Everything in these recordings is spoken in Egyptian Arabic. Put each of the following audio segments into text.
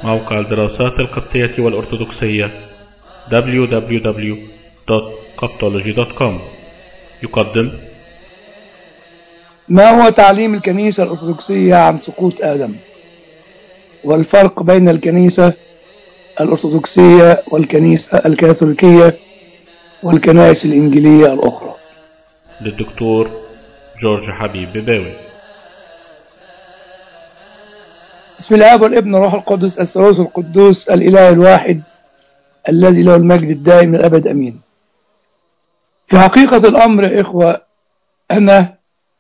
موقع الدراسات القبطية والأرثوذكسية www.coptology.com يقدم ما هو تعليم الكنيسة الأرثوذكسية عن سقوط آدم والفرق بين الكنيسة الأرثوذكسية والكنيسة الكاثوليكية والكنائس الإنجيلية الأخرى للدكتور جورج حبيب بباوي بسم الله والابن والروح القدس الثالوث القدوس الإله الواحد الذي له المجد الدائم الأبد أمين في حقيقة الأمر يا إخوة أنا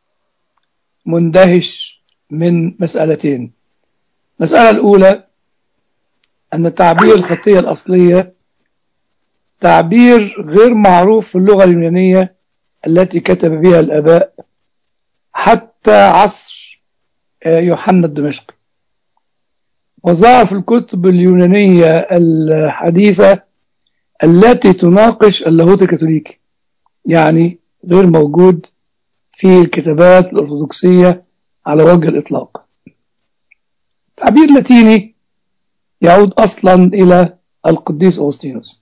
مندهش من مسألتين المسألة الأولى أن تعبير الخطية الأصلية تعبير غير معروف في اللغة اليونانية التي كتب بها الآباء حتى عصر يوحنا الدمشقي وظهر في الكتب اليونانية الحديثة التي تناقش اللاهوت الكاثوليكي يعني غير موجود في الكتابات الأرثوذكسية على وجه الإطلاق تعبير لاتيني يعود أصلا إلى القديس أغسطينوس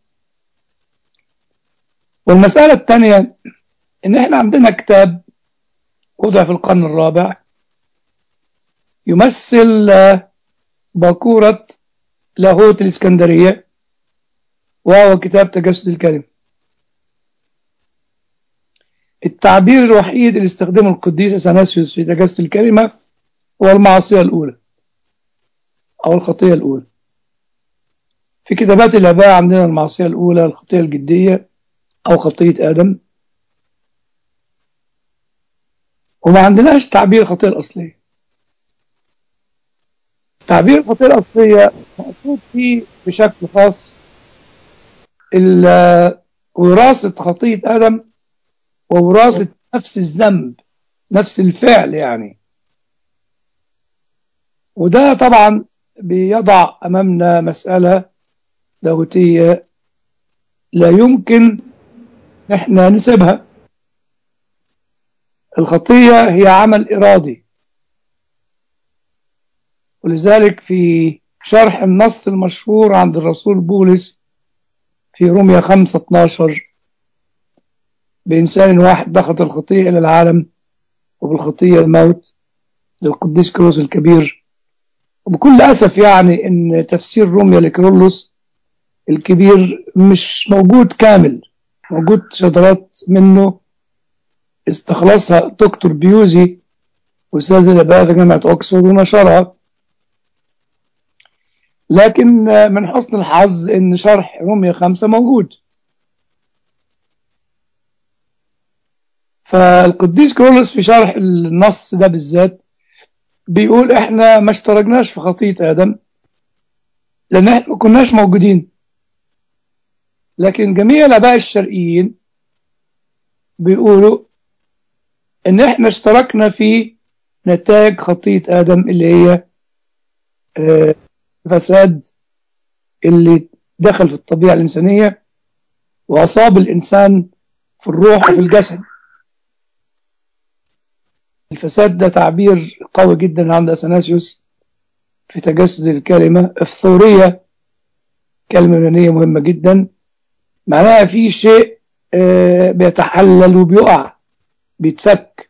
والمسألة الثانية إن إحنا عندنا كتاب وضع في القرن الرابع يمثل باكورة لاهوت الإسكندرية وهو كتاب تجسد الكلمة التعبير الوحيد اللي استخدمه القديس اثناسيوس في تجسد الكلمة هو المعصية الأولى أو الخطية الأولى في كتابات الآباء عندنا المعصية الأولى الخطية الجدية أو خطية آدم وما عندناش تعبير الخطية الأصلية تعبير الخطية الأصلية مقصود فيه بشكل خاص وراثة خطية آدم ووراثة نفس الذنب نفس الفعل يعني وده طبعا بيضع أمامنا مسألة لاهوتية لا يمكن احنا نسيبها الخطية هي عمل إرادي ولذلك في شرح النص المشهور عند الرسول بولس في روميا 5 12 بإنسان واحد دخلت الخطية إلى العالم وبالخطية الموت للقديس كروس الكبير وبكل أسف يعني إن تفسير روميا لكرولوس الكبير مش موجود كامل موجود شذرات منه استخلصها دكتور بيوزي أستاذ الآباء في جامعة أوكسفورد ونشرها لكن من حسن الحظ إن شرح روميا خمسة موجود فالقديس كرولوس في شرح النص ده بالذات بيقول احنا ما اشتركناش في خطية آدم لأن احنا ما كناش موجودين لكن جميع الآباء الشرقيين بيقولوا ان احنا اشتركنا في نتائج خطية آدم اللي هي فساد اللي دخل في الطبيعة الإنسانية وأصاب الإنسان في الروح وفي الجسد الفساد ده تعبير قوي جدا عند أثناسيوس في تجسد الكلمة الثورية كلمة يونانية مهمة جدا معناها في شيء بيتحلل وبيقع بيتفك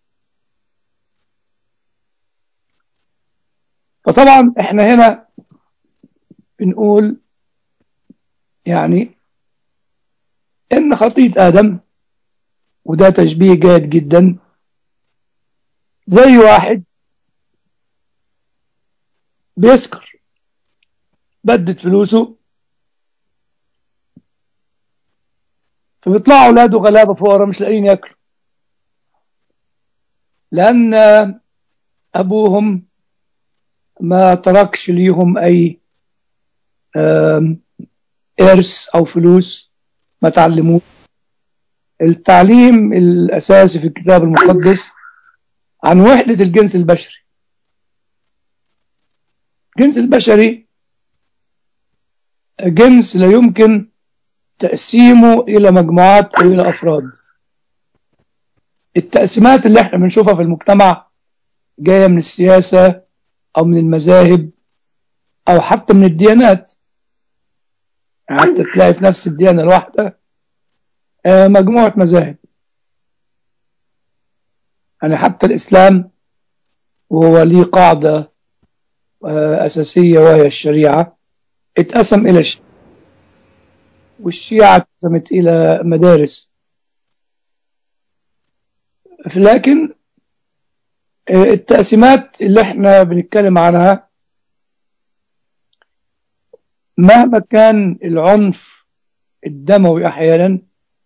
فطبعا احنا هنا بنقول يعني ان خطية ادم وده تشبيه جيد جدا زي واحد بيسكر بدت فلوسه فبيطلعوا اولاده غلابه فقراء مش لاقيين ياكلوا لان ابوهم ما تركش ليهم اي ارث او فلوس ما تعلموه التعليم الاساسي في الكتاب المقدس عن وحدة الجنس البشري الجنس البشري جنس لا يمكن تقسيمه إلى مجموعات أو إلى أفراد التقسيمات اللي احنا بنشوفها في المجتمع جاية من السياسة أو من المذاهب أو حتى من الديانات حتى تلاقي في نفس الديانة الواحدة آه، مجموعة مذاهب يعني حتى الإسلام وهو ليه قاعدة آه، أساسية وهي الشريعة اتقسم إلى ش... والشيعة اتقسمت إلى مدارس لكن آه، التقسيمات اللي احنا بنتكلم عنها مهما كان العنف الدموي أحيانا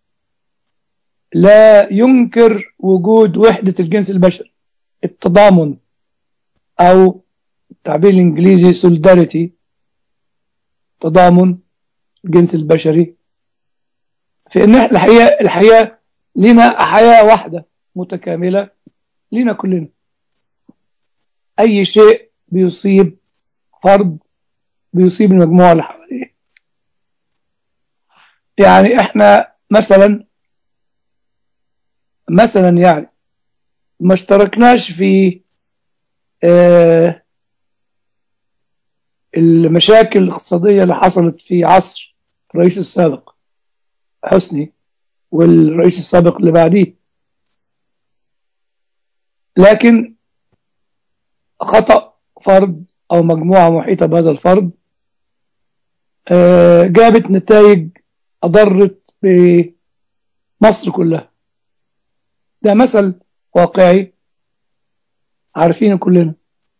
لا ينكر وجود وحدة الجنس البشري التضامن أو التعبير الإنجليزي solidarity تضامن الجنس البشري في إن إحنا الحقيقة الحياة لنا حياة واحدة متكاملة لنا كلنا أي شيء بيصيب فرد بيصيب المجموعة اللي حواليه يعني إحنا مثلا مثلا يعني ما اشتركناش في آه المشاكل الاقتصادية اللي حصلت في عصر الرئيس السابق حسني والرئيس السابق اللي بعديه لكن خطأ فرد أو مجموعة محيطة بهذا الفرد آه جابت نتائج أضرت بمصر كلها ده مثل واقعي عارفينه كلنا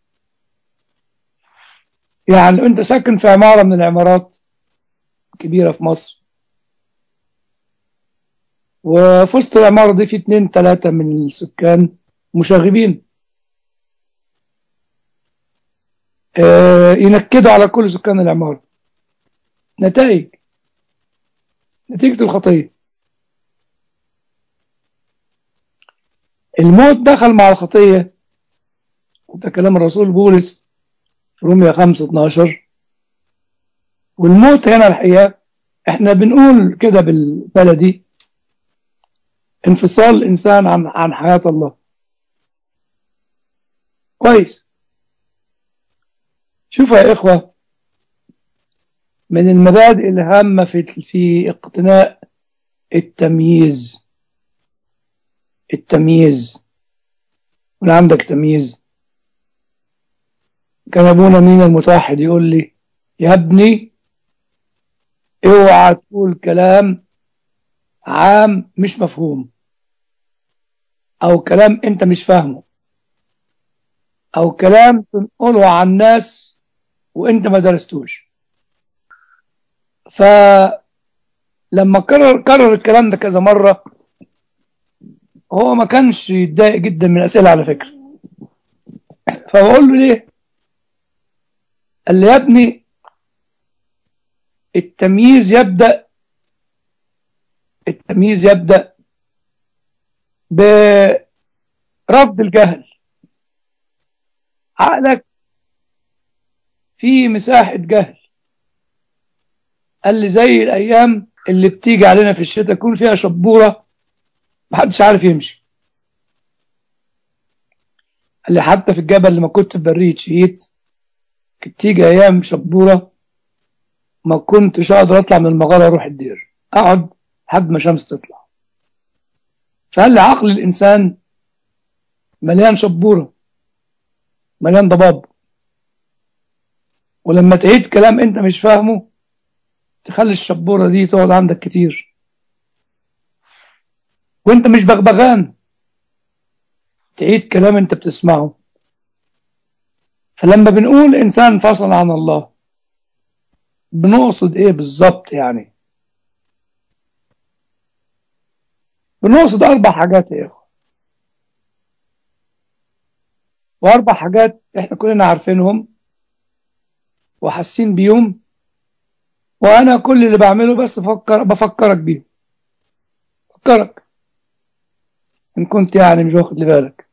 يعني انت ساكن في عمارة من العمارات كبيرة في مصر وفي وسط العمارة دي في اتنين تلاتة من السكان مشاغبين آه ينكدوا على كل سكان العمارة نتائج نتيجة الخطية الموت دخل مع الخطية ده كلام الرسول بولس في رومية 5 12 والموت هنا الحقيقة احنا بنقول كده بالبلدي انفصال الإنسان عن عن حياة الله كويس شوفوا يا إخوة من المبادئ الهامة في في اقتناء التمييز التمييز ولا عندك تمييز كان ابونا مين المتوحد يقول لي يا ابني اوعى تقول كلام عام مش مفهوم او كلام انت مش فاهمه او كلام تنقله عن الناس وانت ما درستوش فلما كرر كرر الكلام ده كذا مره هو ما كانش يتضايق جدا من الأسئلة على فكرة فبقول له ليه قال لي يا ابني التمييز يبدأ التمييز يبدأ برفض الجهل عقلك في مساحة جهل قال لي زي الأيام اللي بتيجي علينا في الشتاء يكون فيها شبورة محدش عارف يمشي قال لي حتى في الجبل لما كنت في بريد شيت كنت تيجي ايام شبوره ما كنتش اقدر اطلع من المغاره اروح الدير اقعد لحد ما الشمس تطلع فقال لي عقل الانسان مليان شبوره مليان ضباب ولما تعيد كلام انت مش فاهمه تخلي الشبوره دي تقعد عندك كتير وانت مش بغبغان تعيد كلام انت بتسمعه فلما بنقول انسان فصل عن الله بنقصد ايه بالظبط يعني بنقصد اربع حاجات يا اخوه واربع حاجات احنا كلنا عارفينهم وحاسين بيهم وانا كل اللي بعمله بس بفكر بفكرك بيهم بفكرك إن كنت يعني مش واخد بالك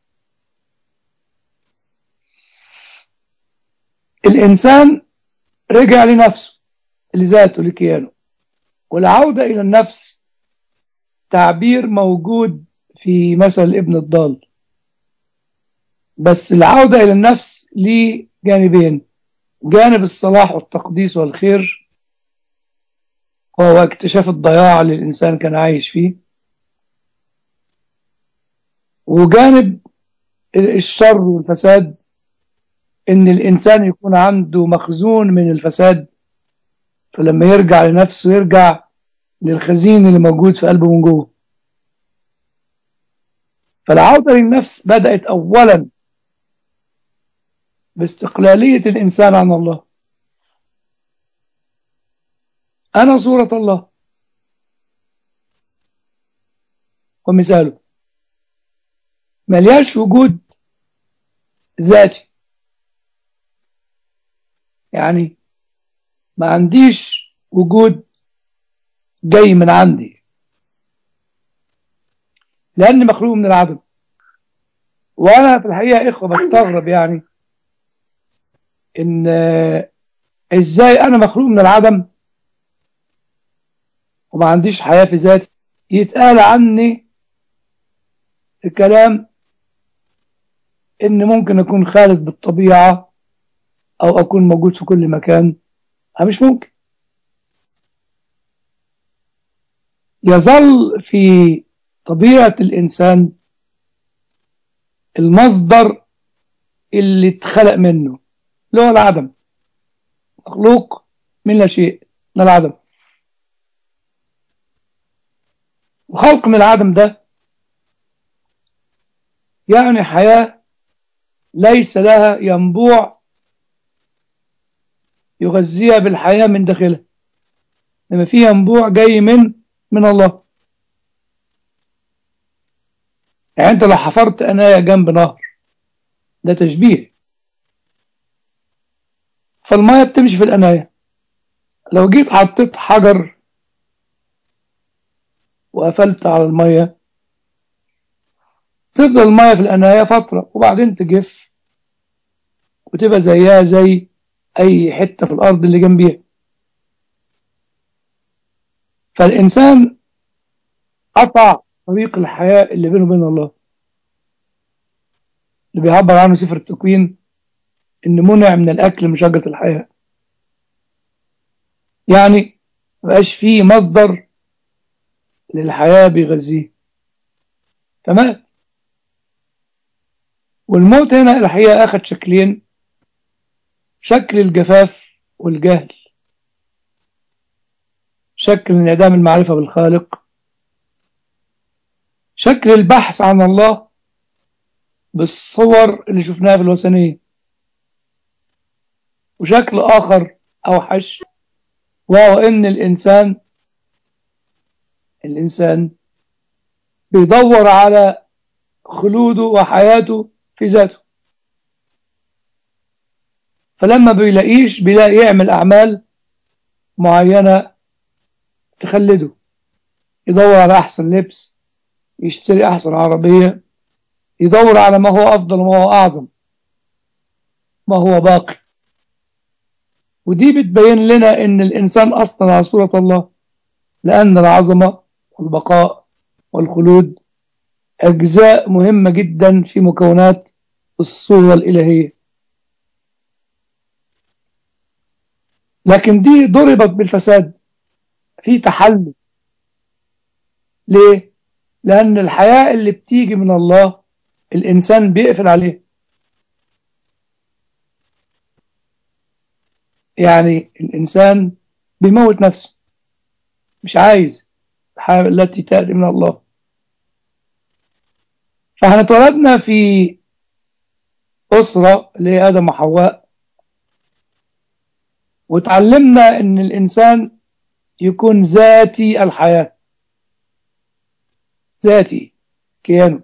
الإنسان رجع لنفسه لذاته لكيانه والعودة إلى النفس تعبير موجود في مثل ابن الضال بس العودة إلى النفس ليه جانبين جانب الصلاح والتقديس والخير وهو اكتشاف الضياع اللي الإنسان كان عايش فيه وجانب الشر والفساد إن الإنسان يكون عنده مخزون من الفساد فلما يرجع لنفسه يرجع للخزين اللي موجود في قلبه من جوه فالعودة للنفس بدأت أولا باستقلالية الإنسان عن الله أنا صورة الله ومثاله ملياش وجود ذاتي يعني ما عنديش وجود جاي من عندي لأني مخلوق من العدم وأنا في الحقيقة إخوة بستغرب يعني إن إزاي أنا مخلوق من العدم وما عنديش حياة في ذاتي يتقال عني الكلام إن ممكن أكون خالد بالطبيعة أو أكون موجود في كل مكان مش ممكن يظل في طبيعة الإنسان المصدر اللي اتخلق منه اللي هو العدم مخلوق من لا شيء من العدم وخلق من العدم ده يعني حياة ليس لها ينبوع يغذيها بالحياة من داخلها لما في ينبوع جاي من من الله يعني انت لو حفرت اناية جنب نهر ده تشبيه فالمية بتمشي في الاناية لو جيت حطيت حجر وقفلت على المية تفضل المية في الاناية فترة وبعدين تجف وتبقى زيها زي اي حتة في الارض اللي جنبيها فالإنسان قطع طريق الحياة اللي بينه وبين الله اللي بيعبر عنه سفر التكوين إن منع من الأكل من شجرة الحياة يعني مبقاش فيه مصدر للحياة بيغذيه فمات والموت هنا الحقيقة أخذ شكلين شكل الجفاف والجهل شكل انعدام المعرفة بالخالق شكل البحث عن الله بالصور اللي شفناها في الوثنية وشكل آخر أوحش وهو إن الإنسان الإنسان بيدور على خلوده وحياته في ذاته فلما بيلاقيش بيلاقي يعمل أعمال معينة تخلده يدور على أحسن لبس يشتري أحسن عربية يدور على ما هو أفضل وما هو أعظم ما هو باقي ودي بتبين لنا إن الإنسان أصلا على صورة الله لأن العظمة والبقاء والخلود أجزاء مهمة جدا في مكونات الصورة الإلهية لكن دي ضربت بالفساد في تحلل ليه لأن الحياة اللي بتيجي من الله الإنسان بيقفل عليه يعني الإنسان بيموت نفسه مش عايز الحياة التي تأتي من الله فاحنا اتولدنا في أسرة اللي هي آدم وحواء وتعلمنا إن الإنسان يكون ذاتي الحياة ذاتي كيانه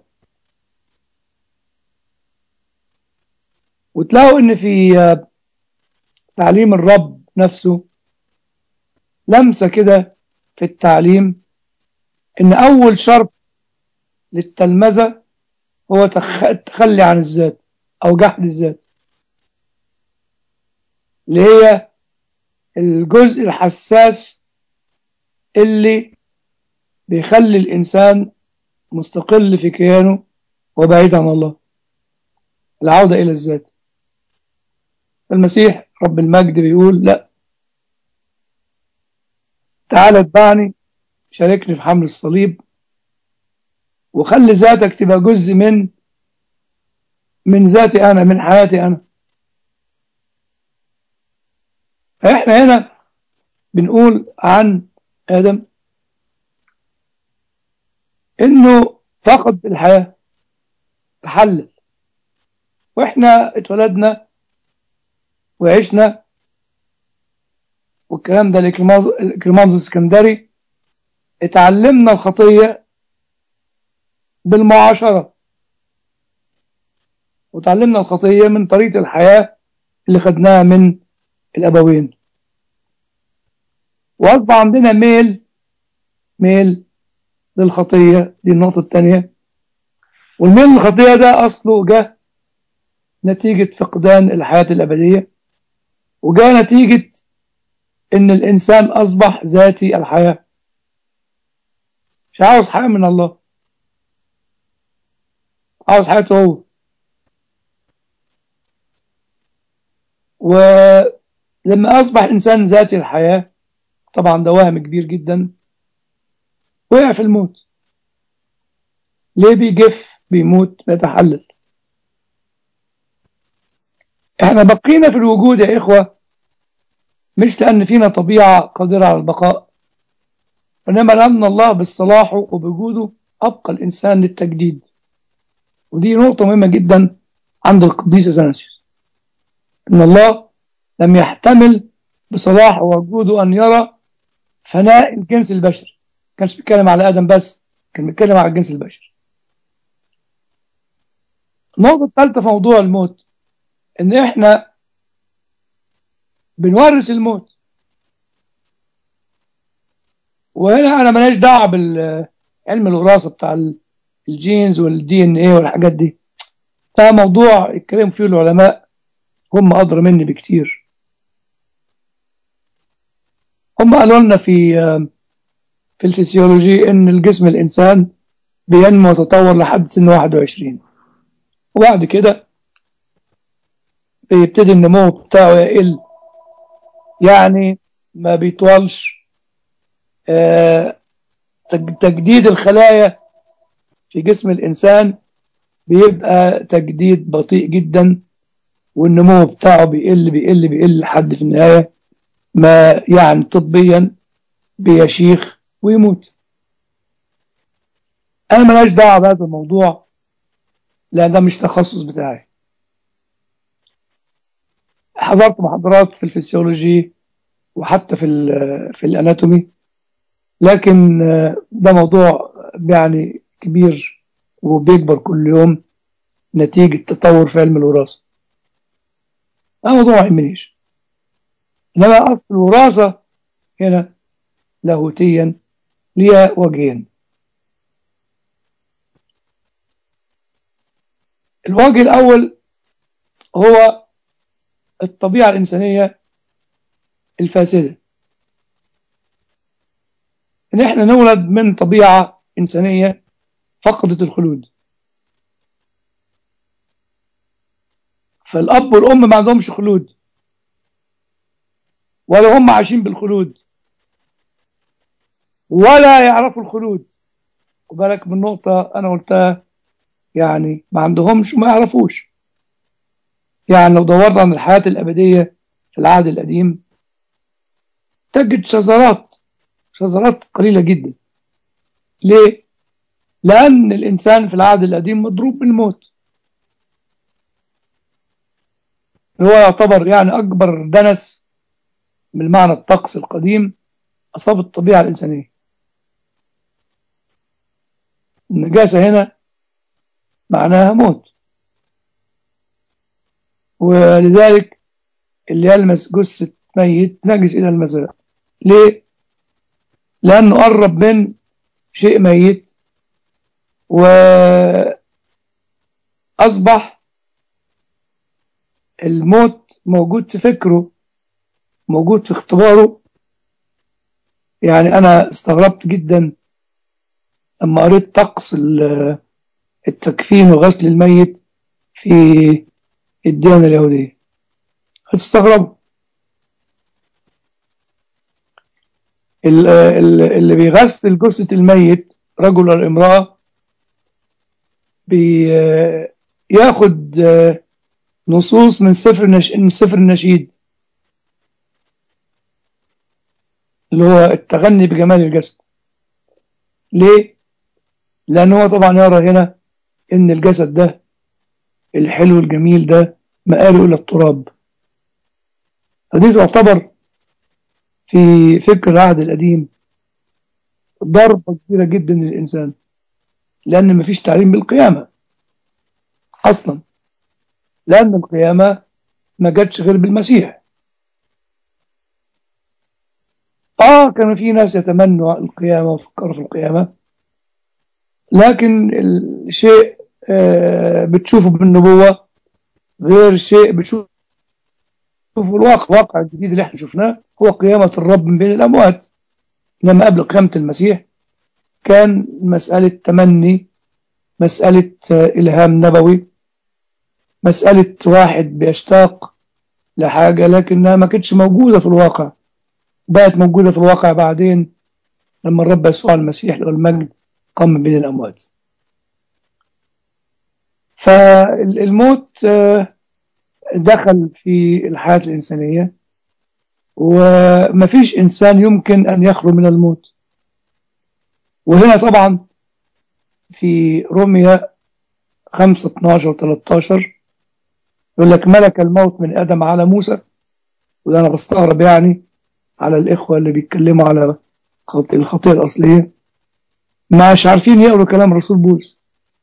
وتلاقوا ان في تعليم الرب نفسه لمسة كده في التعليم ان اول شرط للتلمذة هو التخلي عن الذات او جحد الذات اللي هي الجزء الحساس اللي بيخلي الإنسان مستقل في كيانه وبعيد عن الله العودة إلى الذات المسيح رب المجد بيقول لا تعال اتبعني شاركني في حمل الصليب وخلي ذاتك تبقى جزء من من ذاتي انا من حياتي انا فاحنا هنا بنقول عن ادم انه فقد الحياه تحلل واحنا اتولدنا وعشنا والكلام ده لكرمامز الاسكندري اتعلمنا الخطية بالمعاشرة وتعلمنا الخطية من طريقة الحياة اللي خدناها من الأبوين وأصبح عندنا ميل ميل للخطية دي النقطة الثانية والميل للخطية ده أصله جه نتيجة فقدان الحياة الأبدية وجاء نتيجة إن الإنسان أصبح ذاتي الحياة مش عاوز حياة من الله عاوز حياته هو ولما أصبح الإنسان ذاتي الحياة طبعا ده وهم كبير جدا وقع في الموت ليه بيجف بيموت بيتحلل احنا بقينا في الوجود يا إخوة مش لأن فينا طبيعة قادرة على البقاء وإنما لأن الله بالصلاح وبوجوده أبقى الإنسان للتجديد ودي نقطة مهمة جدا عند القديس أثناسيوس إن الله لم يحتمل بصلاح ووجوده أن يرى فناء الجنس البشري كانش بيتكلم على آدم بس كان بيتكلم على الجنس البشري النقطة الثالثة في موضوع الموت إن إحنا بنورث الموت وهنا أنا ماليش دعوة بالعلم الوراثة بتاع الجينز والدي ان ايه والحاجات دي ده موضوع يتكلم فيه العلماء هم أدرى مني بكتير هم قالوا لنا في في الفسيولوجي ان الجسم الانسان بينمو ويتطور لحد سن 21 وبعد كده بيبتدي النمو بتاعه يقل يعني ما بيطولش آه تجديد الخلايا في جسم الانسان بيبقى تجديد بطيء جدا والنمو بتاعه بيقل بيقل بيقل لحد في النهايه ما يعني طبيا بيشيخ ويموت انا ملاش دعوه بهذا الموضوع لان ده مش تخصص بتاعي حضرت محاضرات في الفسيولوجي وحتى في في الاناتومي لكن ده موضوع يعني كبير وبيكبر كل يوم نتيجة تطور في علم الوراثة ده موضوع ما يهمنيش إنما أصل الوراثة هنا لاهوتيا ليها وجهين الوجه الأول هو الطبيعة الإنسانية الفاسدة إن إحنا نولد من طبيعة إنسانية فقدت الخلود فالأب والأم ما عندهمش خلود ولا هم عايشين بالخلود ولا يعرفوا الخلود وبالك من نقطة أنا قلتها يعني ما عندهمش وما يعرفوش يعني لو دورنا عن الحياة الأبدية في العهد القديم تجد شذرات شذرات قليلة جدا ليه؟ لأن الإنسان في العهد القديم مضروب بالموت هو يعتبر يعني أكبر دنس من معنى الطقس القديم أصاب الطبيعة الإنسانية النجاسة هنا معناها موت ولذلك اللي يلمس جثة ميت نجس إلى المزرعة ليه؟ لأنه قرب من شيء ميت وأصبح الموت موجود في فكره موجود في اختباره يعني أنا استغربت جدا لما قريت طقس التكفين وغسل الميت في الديانة اليهودية هتستغربوا ال- ال- اللي بيغسل جثة الميت رجل أو امرأة بياخد نصوص من سفر النش... من سفر النشيد اللي هو التغني بجمال الجسد ليه؟ لأن هو طبعا يرى هنا إن الجسد ده الحلو الجميل ده مآله إلى التراب فدي تعتبر في فكر العهد القديم ضربة كبيرة جدا للإنسان لأن مفيش تعليم بالقيامة أصلا لأن القيامة ما جاتش غير بالمسيح آه كان في ناس يتمنوا القيامة وفكروا في القيامة لكن الشيء آه بتشوفه بالنبوة غير شيء بتشوفه في الواقع الواقع الجديد اللي احنا شفناه هو قيامة الرب من بين الأموات لما قبل قيامة المسيح كان مسألة تمني مسألة إلهام نبوي مسألة واحد بيشتاق لحاجة لكنها ما كانتش موجودة في الواقع بقت موجودة في الواقع بعدين لما الرب يسوع المسيح له المجد قام من بين الأموات فالموت دخل في الحياة الإنسانية ومفيش إنسان يمكن أن يخلو من الموت وهنا طبعا في روميا 5 12 13 يقول لك ملك الموت من آدم على موسى وده أنا بستغرب يعني على الإخوة اللي بيتكلموا على الخطية الأصلية مش عارفين يقروا كلام رسول بولس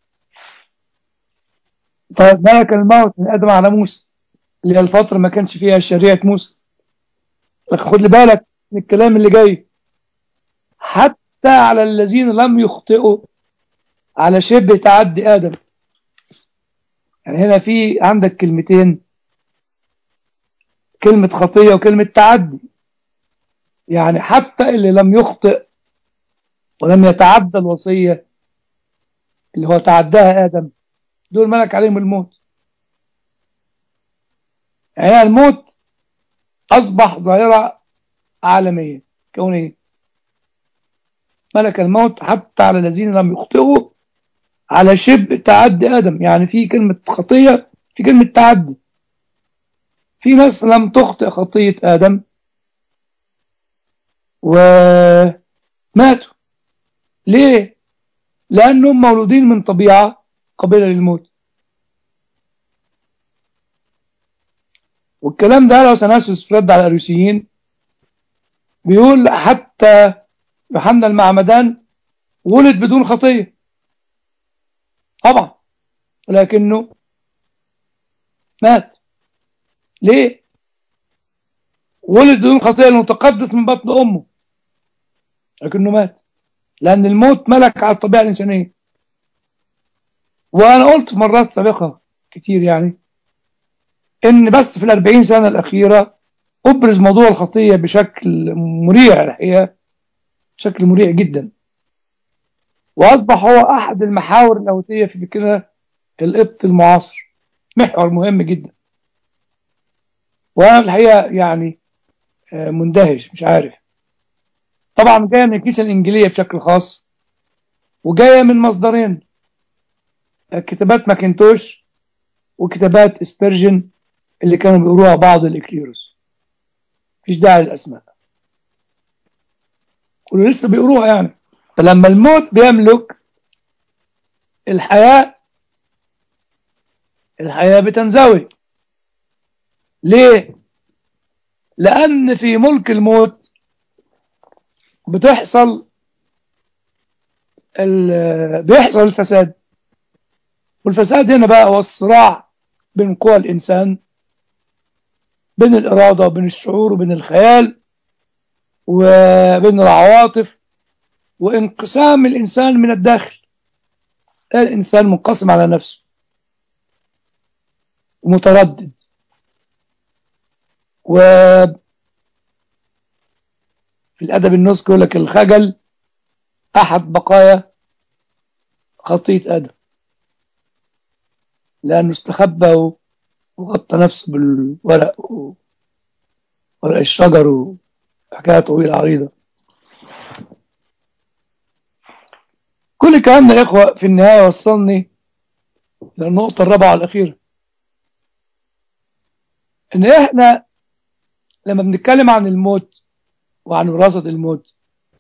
طيب ملك الموت من آدم على موسى اللي هي الفترة ما كانش فيها شريعة موسى لكن خد لي بالك من الكلام اللي جاي حتى على الذين لم يخطئوا على شبه تعدي آدم يعني هنا في عندك كلمتين كلمة خطية وكلمة تعدي يعني حتى اللي لم يخطئ ولم يتعدى الوصية اللي هو تعداها آدم دول ملك عليهم الموت يعني الموت أصبح ظاهرة عالمية كونية ملك الموت حتى على الذين لم يخطئوا على شبه تعدي آدم يعني في كلمة خطية في كلمة تعدي في ناس لم تخطئ خطية آدم وماتوا ليه؟ لأنهم مولودين من طبيعة قابلة للموت والكلام ده لو سناسس في رد على الأروسيين بيقول حتى يوحنا المعمدان ولد بدون خطية طبعا ولكنه مات ليه ولد بدون خطية لأنه تقدس من بطن أمه لكنه مات لأن الموت ملك على الطبيعة الإنسانية وأنا قلت في مرات سابقة كتير يعني إن بس في الأربعين سنة الأخيرة أبرز موضوع الخطية بشكل مريع الحقيقة بشكل مريع جدا وأصبح هو أحد المحاور اللاهوتية في فكرنا القبط المعاصر محور مهم جدا وأنا في الحقيقة يعني مندهش مش عارف طبعا جاية من الكنيسة الإنجيلية بشكل خاص وجاية من مصدرين كتابات ماكنتوش وكتابات اسبرجن اللي كانوا بيقروها بعض الإكليروس مفيش داعي للأسماء واللي لسه بيقروها يعني فلما الموت بيملك الحياة الحياة بتنزوي ليه؟ لأن في ملك الموت بتحصل بيحصل الفساد والفساد هنا بقى هو الصراع بين قوى الإنسان بين الإرادة وبين الشعور وبين الخيال وبين العواطف وانقسام الإنسان من الداخل الإنسان منقسم على نفسه ومتردد و في الأدب النسك يقول لك الخجل أحد بقايا خطية آدم لأنه استخبى وغطى نفسه بالورق ورق الشجر وحكاية طويلة عريضة كل الكلام ده يا إخوة في النهاية وصلني للنقطة الرابعة الأخيرة إن إحنا لما بنتكلم عن الموت وعن وراثة الموت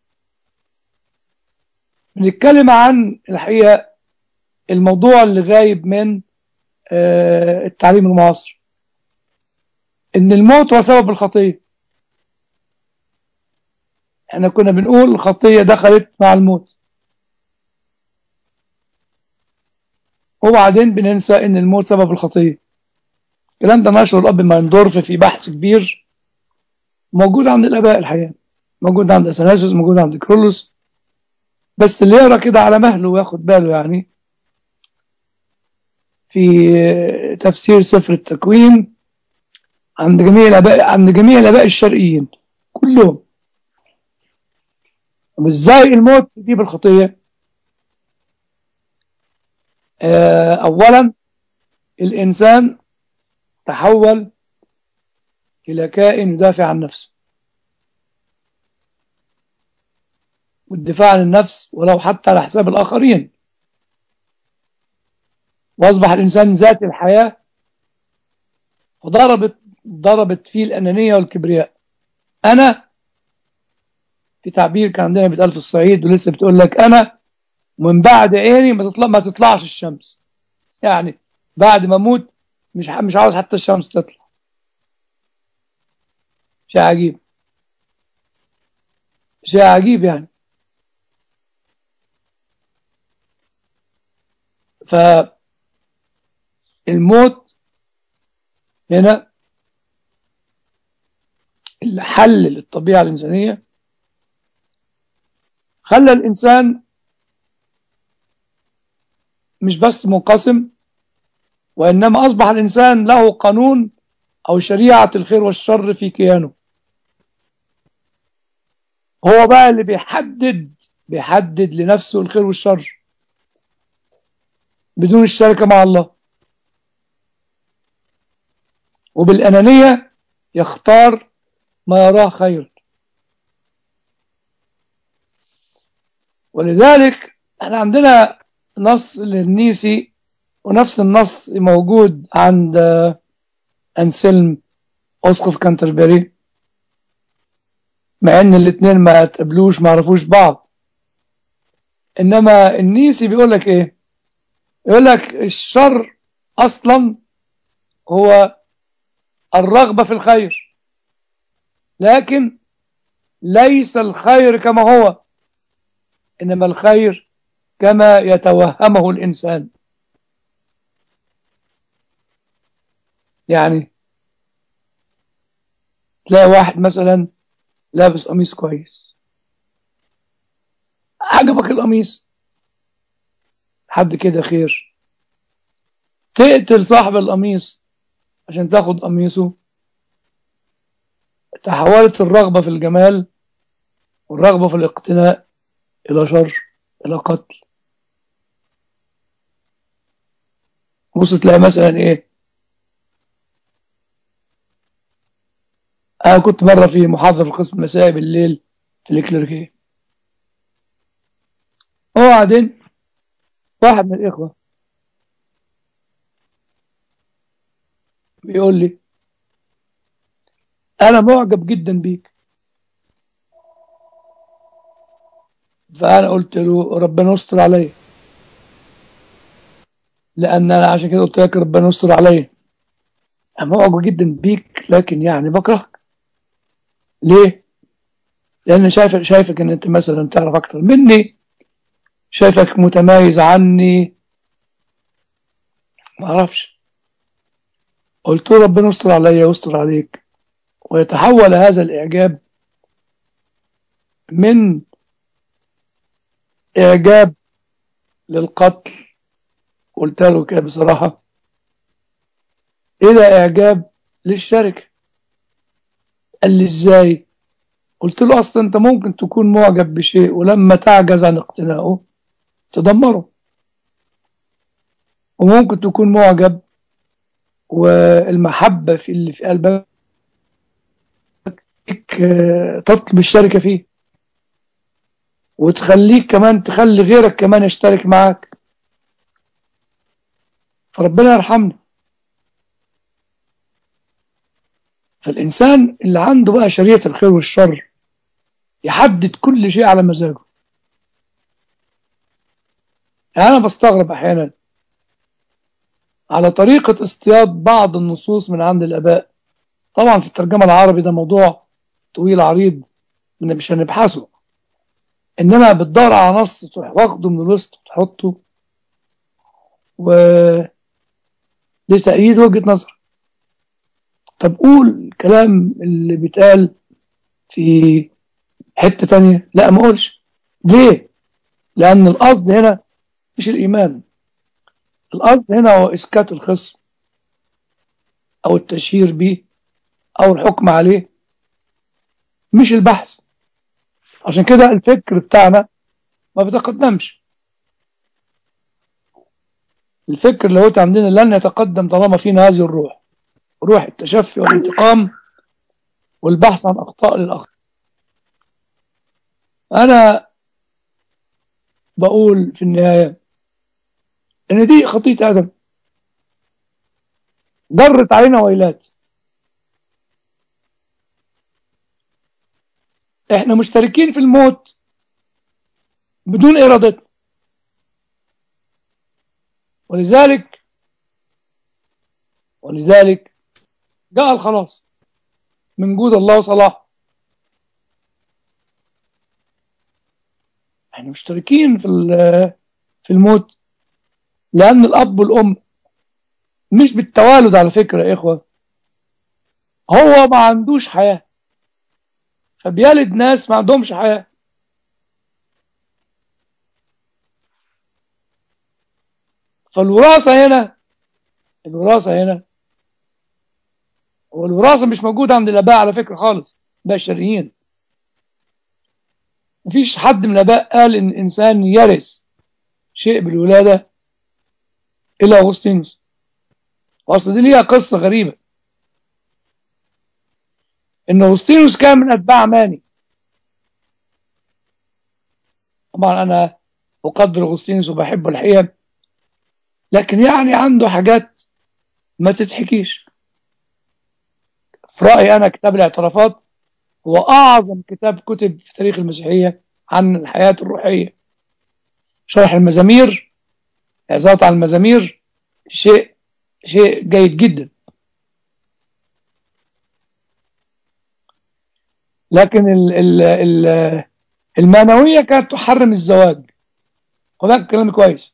بنتكلم عن الحقيقة الموضوع اللي غايب من التعليم المعاصر إن الموت هو سبب الخطية احنا كنا بنقول الخطية دخلت مع الموت وبعدين بننسى ان الموت سبب الخطية الكلام ده نشره الاب مايندورف في بحث كبير موجود عند الاباء الحقيقة موجود عند اثناسيوس موجود عند كرولوس بس اللي يقرا كده على مهله وياخد باله يعني في تفسير سفر التكوين عند جميع الاباء عند جميع الاباء الشرقيين كلهم طب ازاي الموت يجيب الخطيه اولا الانسان تحول الى كائن يدافع عن نفسه والدفاع عن النفس ولو حتى على حساب الاخرين واصبح الانسان ذات الحياه فضربت ضربت فيه الانانيه والكبرياء انا في تعبير كان عندنا بيتقال في الصعيد ولسه بتقول لك انا ومن بعد عيني ما تطلع ما تطلعش الشمس يعني بعد ما اموت مش مش عاوز حتى الشمس تطلع شيء عجيب شيء عجيب يعني فالموت هنا اللي حلل الطبيعة الإنسانية خلى الإنسان مش بس منقسم وإنما أصبح الإنسان له قانون أو شريعة الخير والشر في كيانه هو بقى اللي بيحدد بيحدد لنفسه الخير والشر بدون الشركة مع الله وبالأنانية يختار ما يراه خير ولذلك احنا عندنا نص للنيسي ونفس النص موجود عند أنسلم أسقف كانتربري مع ان الاثنين ما تقابلوش ما عرفوش بعض انما النيسي بيقول لك ايه يقول لك الشر اصلا هو الرغبة في الخير لكن ليس الخير كما هو إنما الخير كما يتوهمه الإنسان يعني تلاقي واحد مثلا لابس قميص كويس عجبك القميص حد كده خير تقتل صاحب القميص عشان تاخد قميصه تحولت الرغبة في الجمال والرغبة في الاقتناء إلى شر إلى قتل بص تلاقي مثلا إيه أنا كنت مرة في محاضرة في قسم المسائي بالليل في الإكليركية وبعدين واحد من الإخوة بيقول لي أنا معجب جدا بيك فأنا قلت له ربنا يستر عليا لأن أنا عشان كده قلت لك ربنا يستر عليا أنا معجب جدا بيك لكن يعني بكرهك ليه؟ لأن شايفك شايفك إن أنت مثلا تعرف أكتر مني شايفك متميز عني ما أعرفش قلت له ربنا يستر عليا ويستر عليك ويتحول هذا الإعجاب من إعجاب للقتل قلت له كده بصراحة إلى إعجاب للشركة قال لي إزاي قلت له أصلا أنت ممكن تكون معجب بشيء ولما تعجز عن اقتنائه تدمره وممكن تكون معجب والمحبة في اللي في قلبك تطلب الشركة فيه وتخليك كمان تخلي غيرك كمان يشترك معاك فربنا يرحمنا فالإنسان اللي عنده بقى شريعة الخير والشر يحدد كل شيء على مزاجه يعني أنا بستغرب أحيانا على طريقة اصطياد بعض النصوص من عند الآباء طبعا في الترجمة العربي ده موضوع طويل عريض من مش هنبحثه إنما بتدور على نص تروح واخده من الوسط وتحطه و لتأييد وجهة نظر طب قول الكلام اللي بيتقال في حتة تانية لا ما اقولش ليه لأن القصد هنا مش الإيمان القصد هنا هو إسكات الخصم أو التشهير به أو الحكم عليه مش البحث عشان كده الفكر بتاعنا ما بيتقدمش الفكر اللي هو عندنا لن يتقدم طالما فينا هذه الروح روح التشفي والانتقام والبحث عن أخطاء للآخر أنا بقول في النهاية إن دي خطية آدم جرت علينا ويلات إحنا مشتركين في الموت بدون إرادتنا ولذلك ولذلك جاء الخلاص من جود الله وصلاح احنا مشتركين في في الموت لأن الأب والأم مش بالتوالد على فكرة يا إخوة هو ما عندوش حياة فبيلد ناس ما عندهمش حياة فالوراثة هنا الوراثة هنا والوراثة مش موجودة عند الآباء على فكرة خالص بشريين مفيش حد من الآباء قال إن الإنسان يرث شيء بالولادة إلا أغسطينوس وأصل دي ليها قصة غريبة إن أغسطينوس كان من أتباع ماني طبعا أنا أقدر أغسطينوس وبحبه الحقيقة لكن يعني عنده حاجات ما تتحكيش في رأيي أنا كتاب الاعترافات هو أعظم كتاب كتب في تاريخ المسيحية عن الحياة الروحية شرح المزامير عظات على المزامير شيء شيء جيد جدا لكن ال ال ال المانوية كانت تحرم الزواج هناك كلام كويس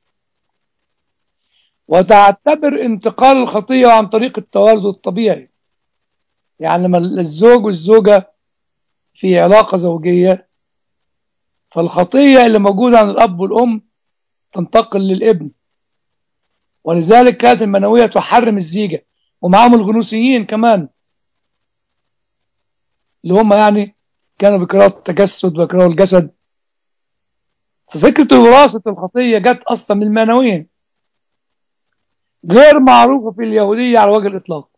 وتعتبر انتقال الخطية عن طريق التوالد الطبيعي يعني لما الزوج والزوجة في علاقة زوجية فالخطية اللي موجودة عن الأب والأم تنتقل للابن ولذلك كانت المنوية تحرم الزيجة ومعهم الغنوسيين كمان اللي هم يعني كانوا بيكرهوا التجسد ويكرهوا الجسد ففكرة وراثة الخطية جت أصلا من المانويين غير معروفة في اليهودية على وجه الإطلاق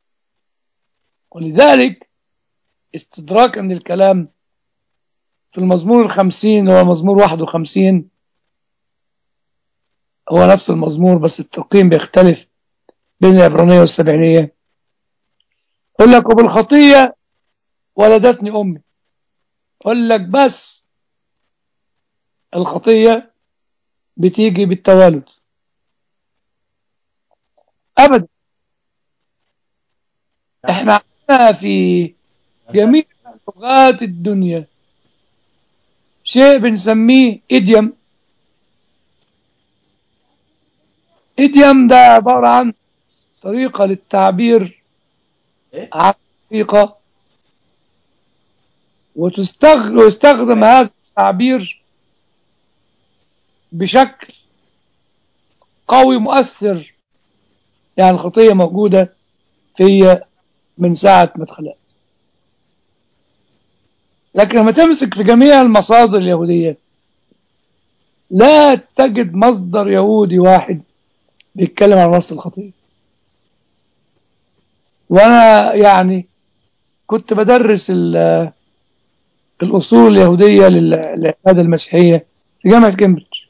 ولذلك استدراكا للكلام في المزمور الخمسين هو المزمور واحد وخمسين هو نفس المزمور بس التقييم بيختلف بين العبرانية والسبعينية يقول لك وبالخطية ولدتني أمي يقول لك بس الخطية بتيجي بالتوالد أبدا احنا عندنا في جميع لغات الدنيا شيء بنسميه إديم إديم ده عبارة عن طريقة للتعبير عن طريقة ويستخدم هذا التعبير بشكل قوي مؤثر يعني الخطية موجودة في من ساعة ما اتخلقت لكن لما تمسك في جميع المصادر اليهودية لا تجد مصدر يهودي واحد بيتكلم عن وصل الخطية وانا يعني كنت بدرس الأصول اليهودية لل- للعبادة المسيحية في جامعة كامبريدج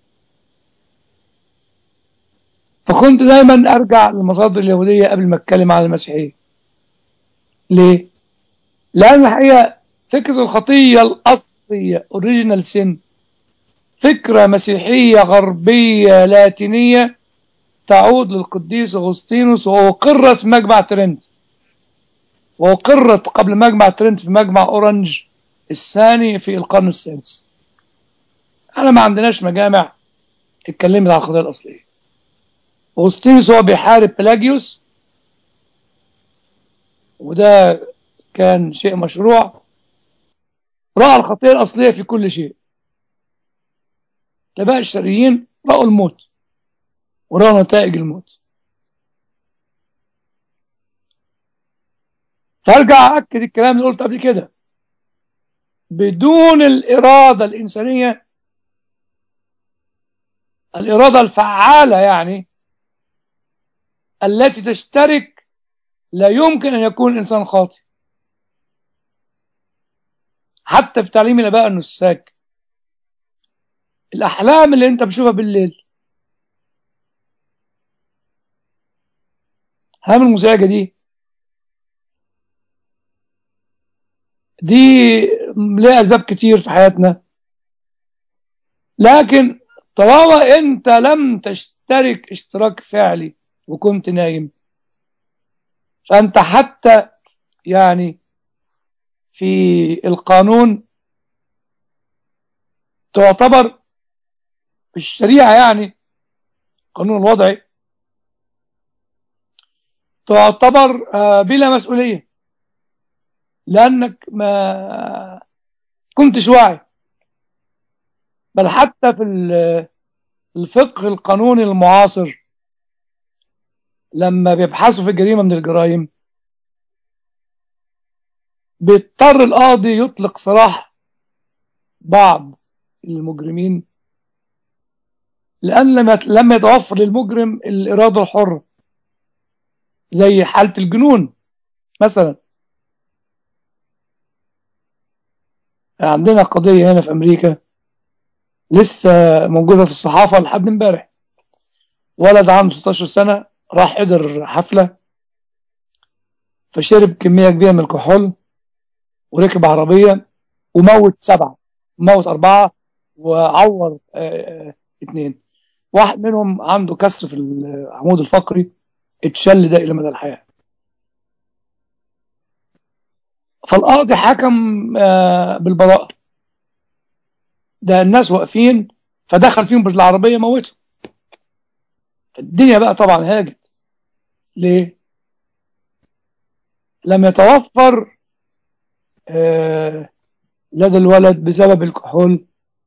فكنت دايما أرجع للمصادر اليهودية قبل ما أتكلم عن المسيحية ليه؟ لأن الحقيقة فكرة الخطية الأصلية أوريجينال سين فكرة مسيحية غربية لاتينية تعود للقديس أغسطينوس وأقرت في مجمع ترنت وأقرت قبل مجمع ترنت في مجمع أورنج الثاني في القرن السادس احنا ما عندناش مجامع اتكلمت عن القضية الأصلية أغسطينوس هو بيحارب بلاجيوس وده كان شيء مشروع رأى الخطية الأصلية في كل شيء الآباء الشرعيين رأوا الموت ورأوا نتائج الموت فارجع أكد الكلام اللي قلت قبل كده بدون الإرادة الإنسانية الإرادة الفعالة يعني التي تشترك لا يمكن أن يكون الإنسان خاطئ حتى في تعليم الآباء النساك الأحلام اللي أنت بتشوفها بالليل الأحلام المزعجة دي دي ليها أسباب كتير في حياتنا لكن طالما أنت لم تشترك اشتراك فعلي وكنت نايم فأنت حتى يعني في القانون تعتبر في الشريعة يعني القانون الوضعي تعتبر آه، بلا مسؤولية لأنك ما كنتش واعي بل حتى في ال- الفقه القانوني المعاصر لما بيبحثوا في جريمة من الجرائم بيضطر القاضي يطلق سراح بعض المجرمين لأن لما لما يتوفر للمجرم الإرادة الحرة زي حالة الجنون مثلا عندنا قضية هنا في أمريكا لسه موجودة في الصحافة لحد امبارح ولد عنده 16 سنة راح حضر حفلة فشرب كمية كبيرة من الكحول وركب عربية وموت سبعة موت أربعة وعور آه، آه، اتنين واحد منهم عنده كسر في العمود الفقري اتشل ده إلى مدى الحياة فالقاضي حكم آه، بالبراءة ده الناس واقفين فدخل فيهم بالعربية موتهم الدنيا بقى طبعا هاجت ليه لم يتوفر آه، لدى الولد بسبب الكحول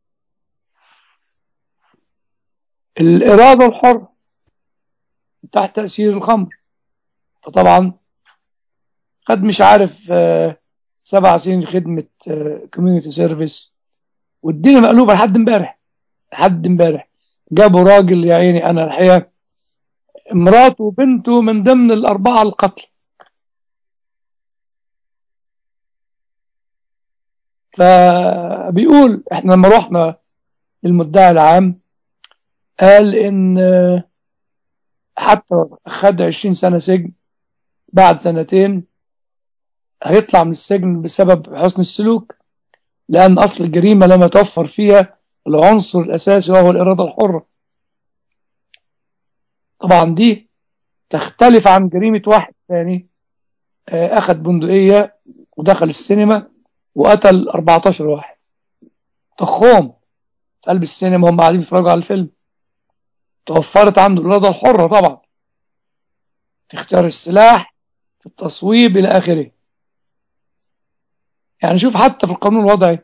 الإرادة الحرة تحت تأثير الخمر فطبعا خد مش عارف آه، سبع سنين خدمة كوميونيتي سيرفيس والدنيا مقلوبة لحد امبارح لحد امبارح جابوا راجل يا عيني أنا الحقيقة مراته وبنته من ضمن الأربعة القتل فبيقول احنا لما رحنا للمدعي العام قال ان آه، حتى خد 20 سنة سجن بعد سنتين هيطلع من السجن بسبب حسن السلوك لأن أصل الجريمة لم يتوفر فيها العنصر الأساسي وهو الإرادة الحرة طبعا دي تختلف عن جريمة واحد ثاني آه، أخذ بندقية ودخل السينما وقتل 14 واحد طخهم في قلب السينما هم قاعدين بيتفرجوا على الفيلم توفرت عنده الإرادة الحرة طبعا في اختيار السلاح في التصويب إلى آخره يعني شوف حتى في القانون الوضعي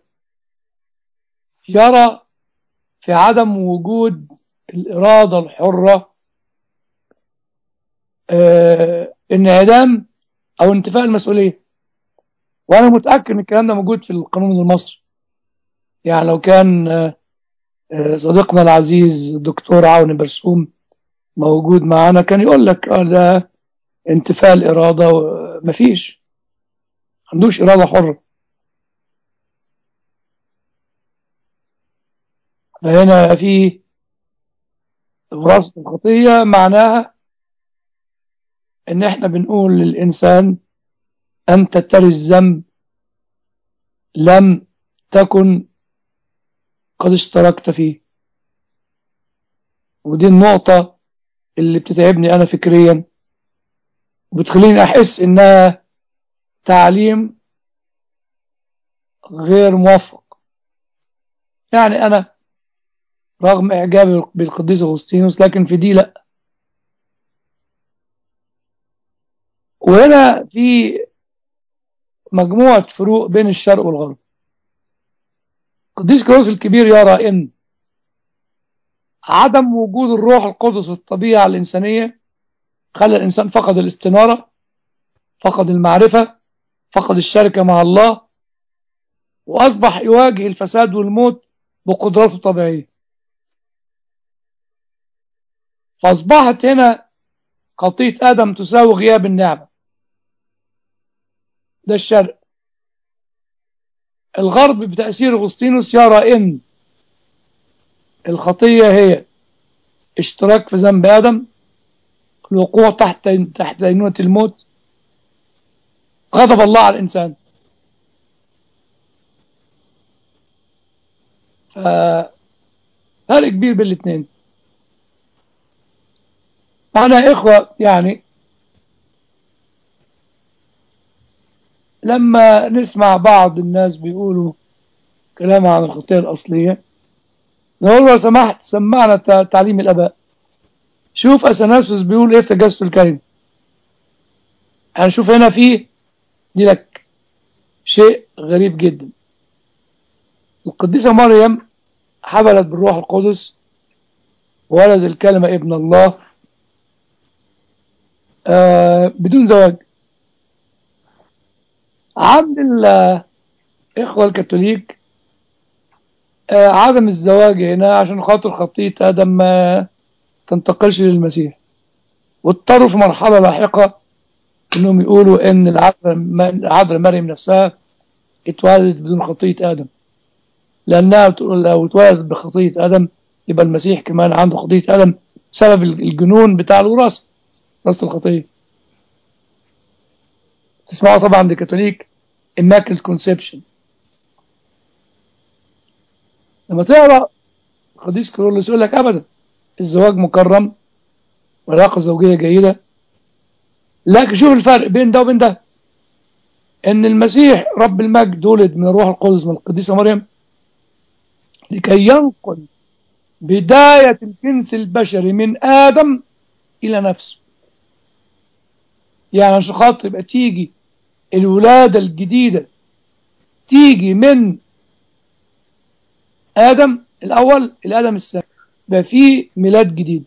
يرى في عدم وجود الإرادة الحرة آه، انعدام أو انتفاء المسؤولية وأنا متأكد إن الكلام ده موجود في القانون المصري يعني لو كان آه، آه، صديقنا العزيز الدكتور عون برسوم موجود معانا كان يقول لك اه ده انتفاء الإرادة و- مفيش عندوش إرادة حرة فهنا في وراثة الخطية معناها ان احنا بنقول للإنسان أنت تري الذنب لم تكن قد اشتركت فيه ودي النقطة اللي بتتعبني أنا فكريا وبتخليني أحس إنها تعليم غير موفق يعني أنا رغم إعجابي بالقديس أغسطينوس لكن في دي لأ وهنا في مجموعة فروق بين الشرق والغرب القديس كيروس الكبير يرى ان عدم وجود الروح القدس في الطبيعة الإنسانية خلى الإنسان فقد الاستنارة فقد المعرفة فقد الشركة مع الله وأصبح يواجه الفساد والموت بقدراته الطبيعية فأصبحت هنا خطية آدم تساوي غياب النعمة ده الشرق الغرب بتأثير أغسطينوس يرى إن الخطية هي اشتراك في ذنب آدم الوقوع تحت تحت دينونة الموت غضب الله على الإنسان فرق كبير بين الاثنين معنا إخوة يعني لما نسمع بعض الناس بيقولوا كلام عن الخطية الأصلية نقول له سمحت سمعنا تعليم الآباء شوف أثناسوس بيقول إيه في تجسد الكلمة هنشوف هنا فيه دي لك شيء غريب جدا القديسة مريم حبلت بالروح القدس ولد الكلمة ابن الله آه بدون زواج عند الإخوة الكاثوليك آه عدم الزواج هنا عشان خاطر خطية آدم ما تنتقلش للمسيح واضطروا في مرحلة لاحقة انهم يقولوا ان العذراء مريم نفسها اتولدت بدون خطية آدم لأنها لو اتولدت بخطية آدم يبقى المسيح كمان عنده خطية آدم بسبب الجنون بتاع الوراثة وراثة الخطية تسمعوا طبعا دي كاثوليك immaculate conception لما تقرا القديس كيرلس يقول لك ابدا الزواج مكرم والعلاقه الزوجيه جيده لكن شوف الفرق بين ده وبين ده ان المسيح رب المجد ولد من الروح القدس من القديسه مريم لكي ينقل بدايه الجنس البشري من ادم الى نفسه يعني عشان خاطر يبقى تيجي الولادة الجديدة تيجي من آدم الأول الآدم الثاني يبقى في ميلاد جديد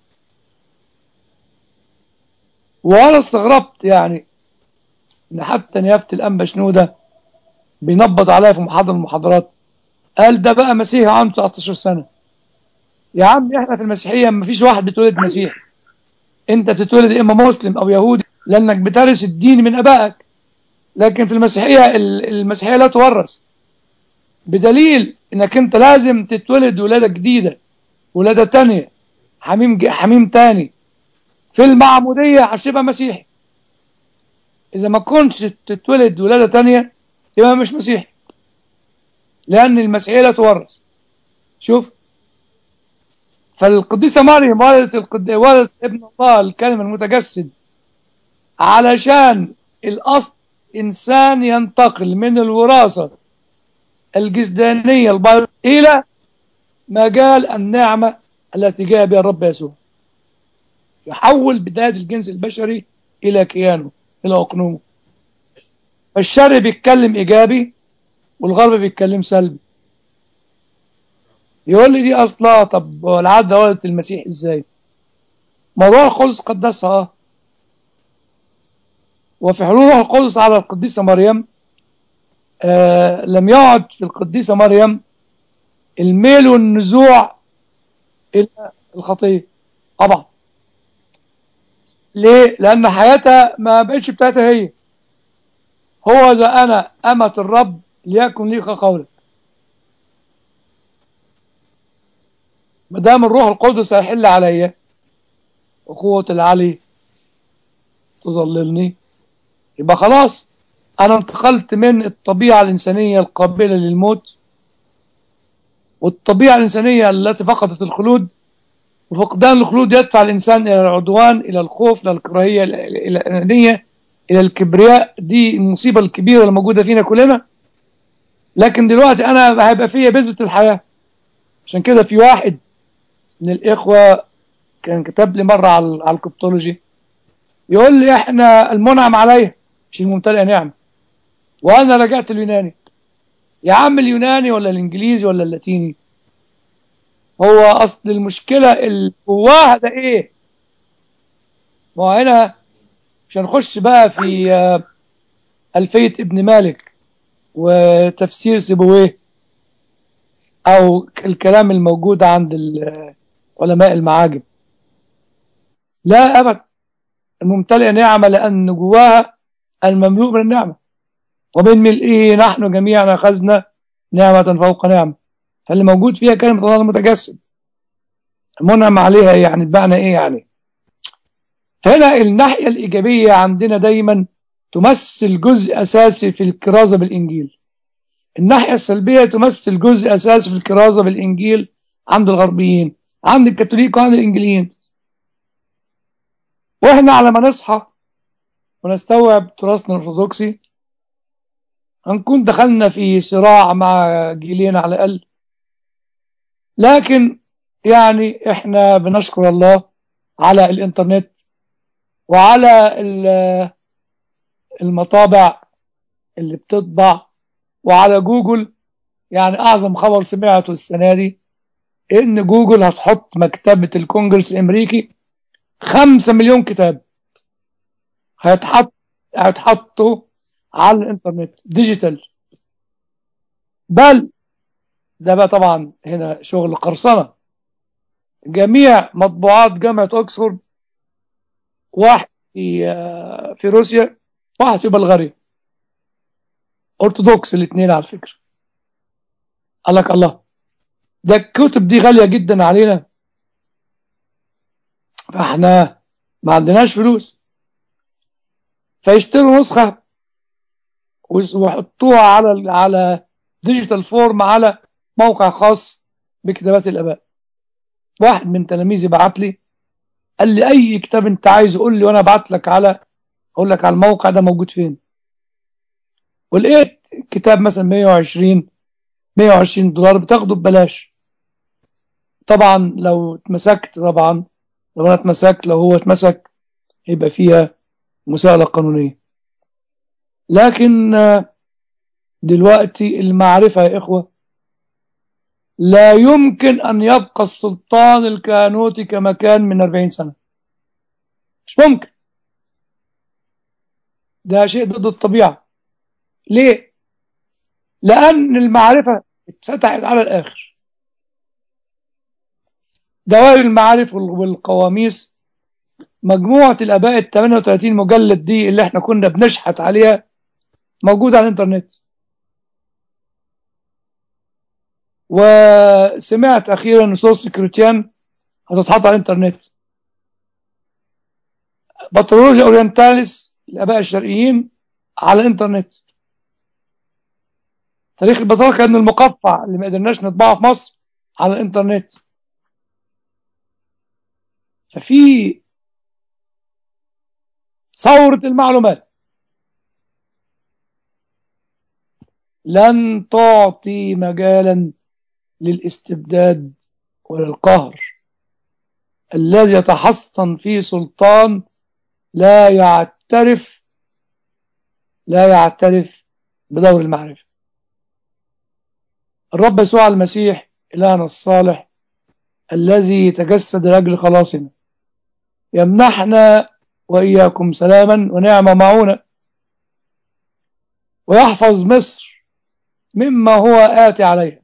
وأنا استغربت يعني إن حتى نيافة الأنبا شنودة بينبض عليا في محاضرة من المحاضرات قال ده بقى مسيحي عنده 19 سنة يا عم احنا في المسيحية ما فيش واحد بيتولد مسيحي انت بتتولد اما مسلم او يهودي لانك بترث الدين من ابائك لكن في المسيحية المسيحية لا تورث بدليل انك انت لازم تتولد ولادة جديدة ولادة تانية حميم حميم تاني في المعمودية هتبقى مسيحي اذا ما كنتش تتولد ولادة تانية يبقى مش مسيحي لان المسيحية لا تورث شوف فالقديسة مريم ولدت القد... ولدت ابن الله الكلمة المتجسد علشان الأصل إنسان ينتقل من الوراثة الجسدانية البيضاء إلى مجال النعمة التي جاء بها الرب يسوع يحول بداية الجنس البشري إلى كيانه إلى أقنومه فالشرق بيتكلم إيجابي والغرب بيتكلم سلبي يقول لي دي أصلا طب العادة ولدت المسيح إزاي موضوع القدس قدسها وفي حلول روح القدس على القديسة مريم آه لم يعد في القديسة مريم الميل والنزوع إلى الخطية طبعا ليه؟ لأن حياتها ما بقتش بتاعتها هي هو إذا أنا أمة الرب ليكن لي قولك ما دام الروح القدس هيحل عليا وقوة العلي تظللني يبقى خلاص أنا انتقلت من الطبيعة الإنسانية القابلة للموت والطبيعة الإنسانية التي فقدت الخلود وفقدان الخلود يدفع الإنسان إلى العدوان إلى الخوف إلى الكراهية إلى الأنانية إلى الكبرياء دي المصيبة الكبيرة اللي موجودة فينا كلنا لكن دلوقتي أنا هيبقى فيا بذرة الحياة عشان كده في واحد من الإخوة كان كتب لي مرة على على الكبتولوجي يقول لي إحنا المنعم عليا مش الممتلئ نعم وأنا رجعت اليوناني يا عم اليوناني ولا الإنجليزي ولا اللاتيني هو أصل المشكلة اللي جواها ده إيه ما هو هنا مش هنخش بقى في آه، ألفية ابن مالك وتفسير سيبويه أو الكلام الموجود عند ال- علماء المعاجم لا أبدا الممتلئ نعمة لأن جواها المملوء من النعمة ومن ملئه نحن جميعا أخذنا نعمة فوق نعمة فاللي موجود فيها كلمة الله المتجسد منعم عليها يعني بمعنى إيه يعني فهنا الناحية الإيجابية عندنا دايما تمثل جزء أساسي في الكرازة بالإنجيل الناحية السلبية تمثل جزء أساسي في الكرازة بالإنجيل عند الغربيين عند الكاثوليك وعند الإنجليين وإحنا على ما نصحى ونستوعب تراثنا الأرثوذكسي هنكون دخلنا في صراع مع جيلين على الأقل لكن يعني إحنا بنشكر الله على الإنترنت وعلى ال- المطابع اللي بتطبع وعلى جوجل يعني أعظم خبر سمعته السنة دي إن جوجل هتحط مكتبة الكونجرس الأمريكي خمسة مليون كتاب هيتحط هيتحطوا على الإنترنت ديجيتال بل ده بقى طبعا هنا شغل قرصنة جميع مطبوعات جامعة أكسفورد واحد في آه، في روسيا واحد في بلغاريا أرثوذكس الاثنين على فكرة قال لك الله ده الكتب دي غالية جدا علينا فاحنا ما عندناش فلوس فيشتروا نسخة ويس- ويحطوها على على ديجيتال فورم على موقع خاص بكتابات الآباء واحد من تلاميذي بعت لي قال لي أي كتاب أنت عايزه قول لي وأنا أبعت لك على أقول لك على الموقع ده موجود فين ولقيت كتاب مثلا 120 120 دولار بتاخده ببلاش طبعا لو اتمسكت طبعا لو انا اتمسكت لو هو اتمسك يبقى فيها مساءلة قانونية لكن آه، دلوقتي المعرفة يا إخوة لا يمكن أن يبقى السلطان الكهنوتي كما كان من 40 سنة مش ممكن ده شيء ضد الطبيعة ليه؟ لأن المعرفة اتفتحت على الآخر دوائر المعارف وال- والقواميس مجموعة الآباء ال 38 مجلد دي اللي احنا كنا بنشحت عليها موجودة على الإنترنت وسمعت أخيرا أن سورس كريتيان هتتحط على الإنترنت بطرولوجيا أورينتاليس الآباء الشرقيين على الإنترنت تاريخ البطاركة من المقطع اللي ما قدرناش نطبعه في مصر على الإنترنت ففي ثورة المعلومات لن تعطي مجالا للاستبداد وللقهر الذي يتحصن فيه سلطان لا يعترف لا يعترف بدور المعرفة الرب يسوع المسيح إلهنا الصالح الذي تجسد لأجل خلاصنا يمنحنا وإياكم سلاما ونعمة معونة ويحفظ مصر مما هو آتي عليها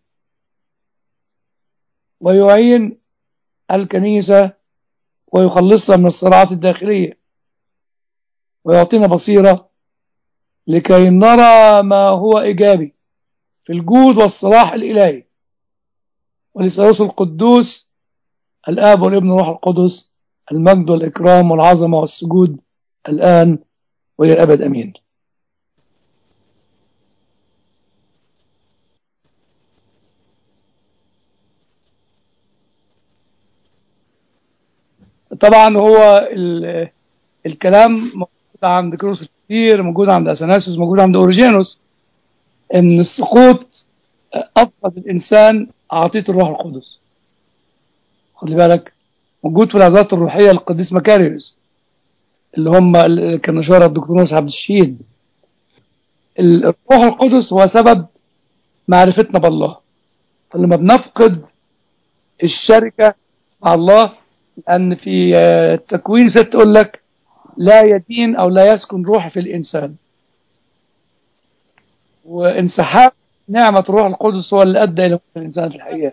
ويعين الكنيسة ويخلصها من الصراعات الداخلية ويعطينا بصيرة لكي نرى ما هو إيجابي في الجود والصلاح الإلهي ولثالوث القدوس الآب والابن والروح القدس المجد والإكرام والعظمة والسجود الآن وإلى الأبد أمين طبعا هو ال- الكلام موجود عند كروس كتير موجود عند اثناسيوس موجود عند اورجينوس ان السقوط افقد الانسان عطيه الروح القدس خلي بالك موجود في العظات الروحيه للقديس مكاريوس اللي هم اللي كان نشرها الدكتور عبد الشهيد الروح القدس هو سبب معرفتنا بالله فلما بنفقد الشركه مع الله لأن في آه، التكوين ست تقول لك لا يدين أو لا يسكن روح في الإنسان وانسحاب نعمة روح القدس هو اللي أدى إلى موت الإنسان في الحقيقة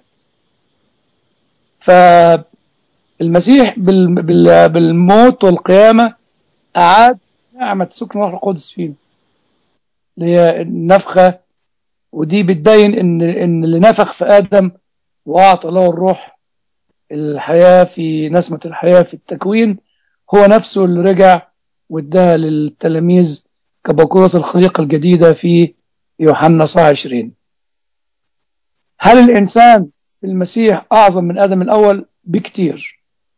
فالمسيح بال- بال- بالموت والقيامة أعاد نعمة سكن روح القدس فينا اللي هي النفخة ودي بتبين إن إن اللي نفخ في آدم وأعطى له الروح الحياة في نسمة الحياة في التكوين هو نفسه اللي رجع واداها للتلاميذ كبكورة الخليقة الجديدة في يوحنا صح 20 هل الإنسان في المسيح أعظم من آدم الأول بكتير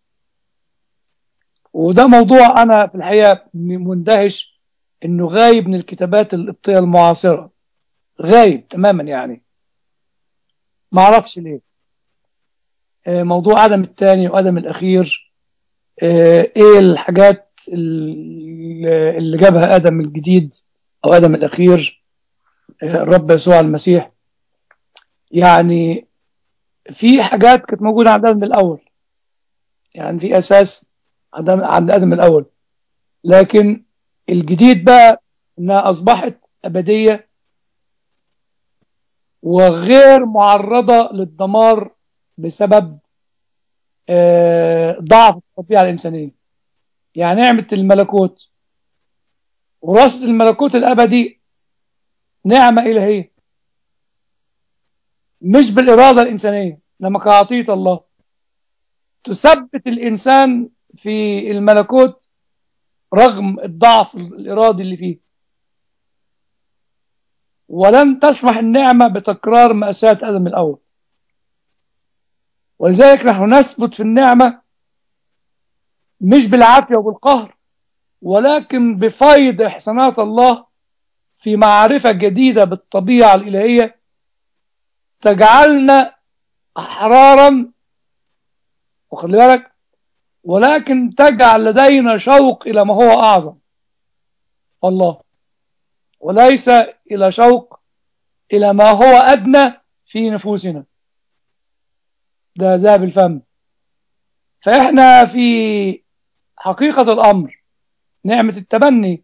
وده موضوع أنا في الحقيقة مندهش إنه غايب من الكتابات القبطية المعاصرة غايب تماما يعني ما أعرفش ليه آه، موضوع آدم الثاني وآدم الأخير آه، إيه الحاجات اللي اللي جابها آدم الجديد أو آدم الأخير آه، الرب يسوع المسيح يعني في حاجات كانت موجودة عند آدم الأول يعني في أساس عند عند آدم الأول لكن الجديد بقى إنها أصبحت أبدية وغير معرضة للدمار بسبب آه، ضعف الطبيعة الإنسانية يعني نعمة الملكوت وراثة الملكوت الأبدي نعمة إلهية مش بالإرادة الإنسانية إنما كعطية الله تثبت الإنسان في الملكوت رغم الضعف الإرادي اللي فيه ولن تسمح النعمة بتكرار مأساة آدم الأول ولذلك نحن نثبت في النعمة مش بالعافية وبالقهر ولكن بفيض إحسانات الله في معرفة جديدة بالطبيعة الإلهية تجعلنا أحرارا وخلي بالك ولكن تجعل لدينا شوق إلى ما هو أعظم الله وليس إلى شوق إلى ما هو أدنى في نفوسنا ده ذهب الفم فإحنا في حقيقة الأمر نعمة التبني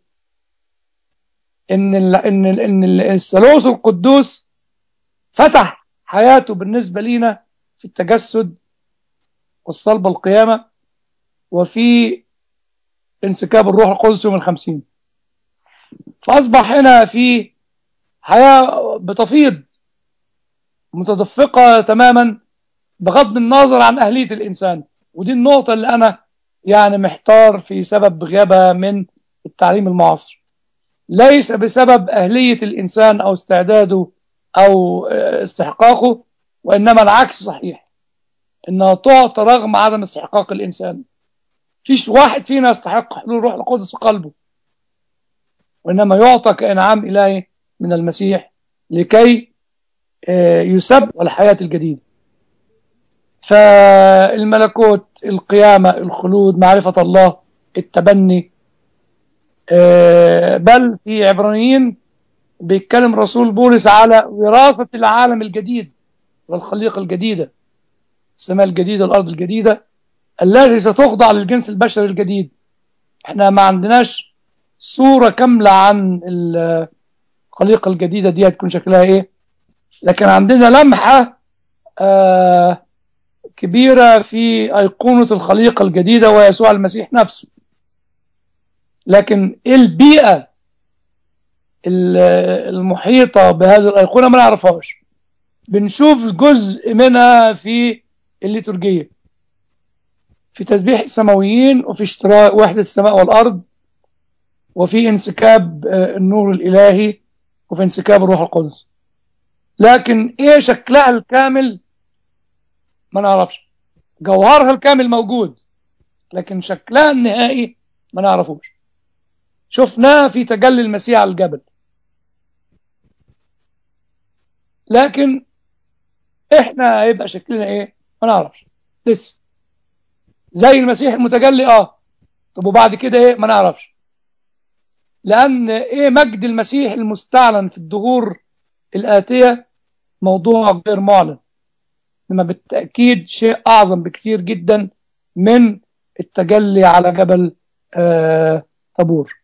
إن ال إن ال إن ال- الثالوث القدوس فتح حياته بالنسبة لينا في التجسد والصلب والقيامة وفي انسكاب الروح القدس يوم الخمسين فأصبح هنا في حياة بتفيض متدفقة تماما بغض النظر عن أهلية الإنسان ودي النقطة اللي أنا يعني محتار في سبب غيابها من التعليم المعاصر ليس بسبب أهلية الإنسان أو استعداده أو آه، استحقاقه وإنما العكس صحيح إنها تعطى رغم عدم استحقاق الإنسان فيش واحد فينا يستحق حلول روح القدس في قلبه وإنما يعطى كإنعام إلهي من المسيح لكي آه، يسب الحياة الجديدة فالملكوت القيامة الخلود معرفة الله التبني آه، بل في عبرانيين بيتكلم رسول بولس على وراثة العالم الجديد والخليقة الجديدة السماء الجديدة الأرض الجديدة التي ستخضع للجنس البشري الجديد احنا ما عندناش صورة كاملة عن الخليقة الجديدة دي هتكون شكلها ايه لكن عندنا لمحة آه كبيرة في أيقونة الخليقة الجديدة ويسوع المسيح نفسه لكن إيه البيئة ال- المحيطة بهذه الأيقونة ما نعرفهاش بنشوف جزء منها في الليتورجية في تسبيح السماويين وفي اشتراء وحدة السماء والأرض وفي انسكاب النور الإلهي وفي انسكاب الروح القدس لكن ايه شكلها الكامل ما نعرفش جوهرها الكامل موجود لكن شكلها النهائي ما نعرفوش شفناه في تجلي المسيح على الجبل لكن احنا هيبقى شكلنا ايه ما نعرفش لسه زي المسيح المتجلي اه طب وبعد كده ايه ما نعرفش لان ايه مجد المسيح المستعلن في الدهور الآتية موضوع غير معلن انما بالتأكيد شيء اعظم بكثير جدا من التجلي على جبل آه طابور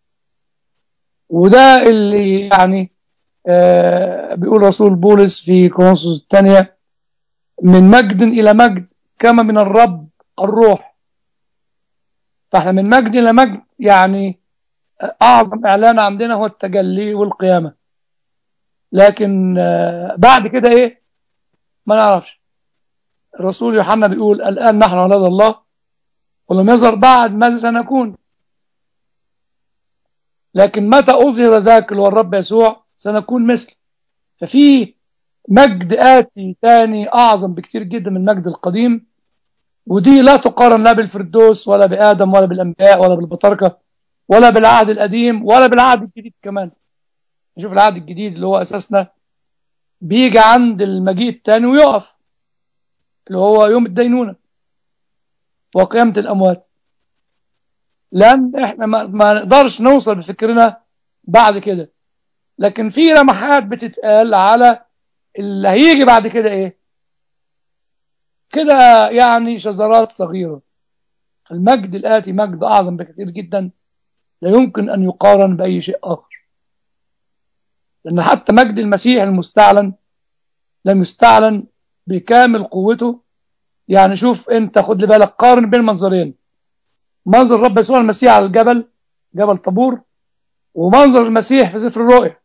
وده اللي يعني آه بيقول رسول بولس في كورنثوس الثانية من مجد إلى مجد كما من الرب الروح فاحنا من مجد إلى مجد يعني أعظم إعلان عندنا هو التجلي والقيامة لكن آه بعد كده إيه ما نعرفش الرسول يوحنا بيقول الآن نحن أولاد الله ولم يظهر بعد ماذا سنكون لكن متى أظهر ذاك اللي هو الرب يسوع سنكون مثله ففي مجد آتي تاني أعظم بكتير جدا من المجد القديم ودي لا تقارن لا بالفردوس ولا بآدم ولا بالأنبياء ولا بالبطاركة ولا بالعهد القديم ولا بالعهد الجديد كمان نشوف العهد الجديد اللي هو أساسنا بيجي عند المجيء التاني ويقف اللي هو يوم الدينونة وقيامة الأموات لأن إحنا ما نقدرش نوصل بفكرنا بعد كده لكن في لمحات بتتقال على اللي هيجي بعد كده إيه كده يعني شذرات صغيرة المجد الآتي مجد أعظم بكثير جدا لا يمكن أن يقارن بأي شيء آخر لأن حتى مجد المسيح المستعلن لم يستعلن بكامل قوته يعني شوف انت خد لي بالك قارن بين منظرين منظر رب يسوع المسيح على الجبل جبل طابور ومنظر المسيح في سفر الرؤيا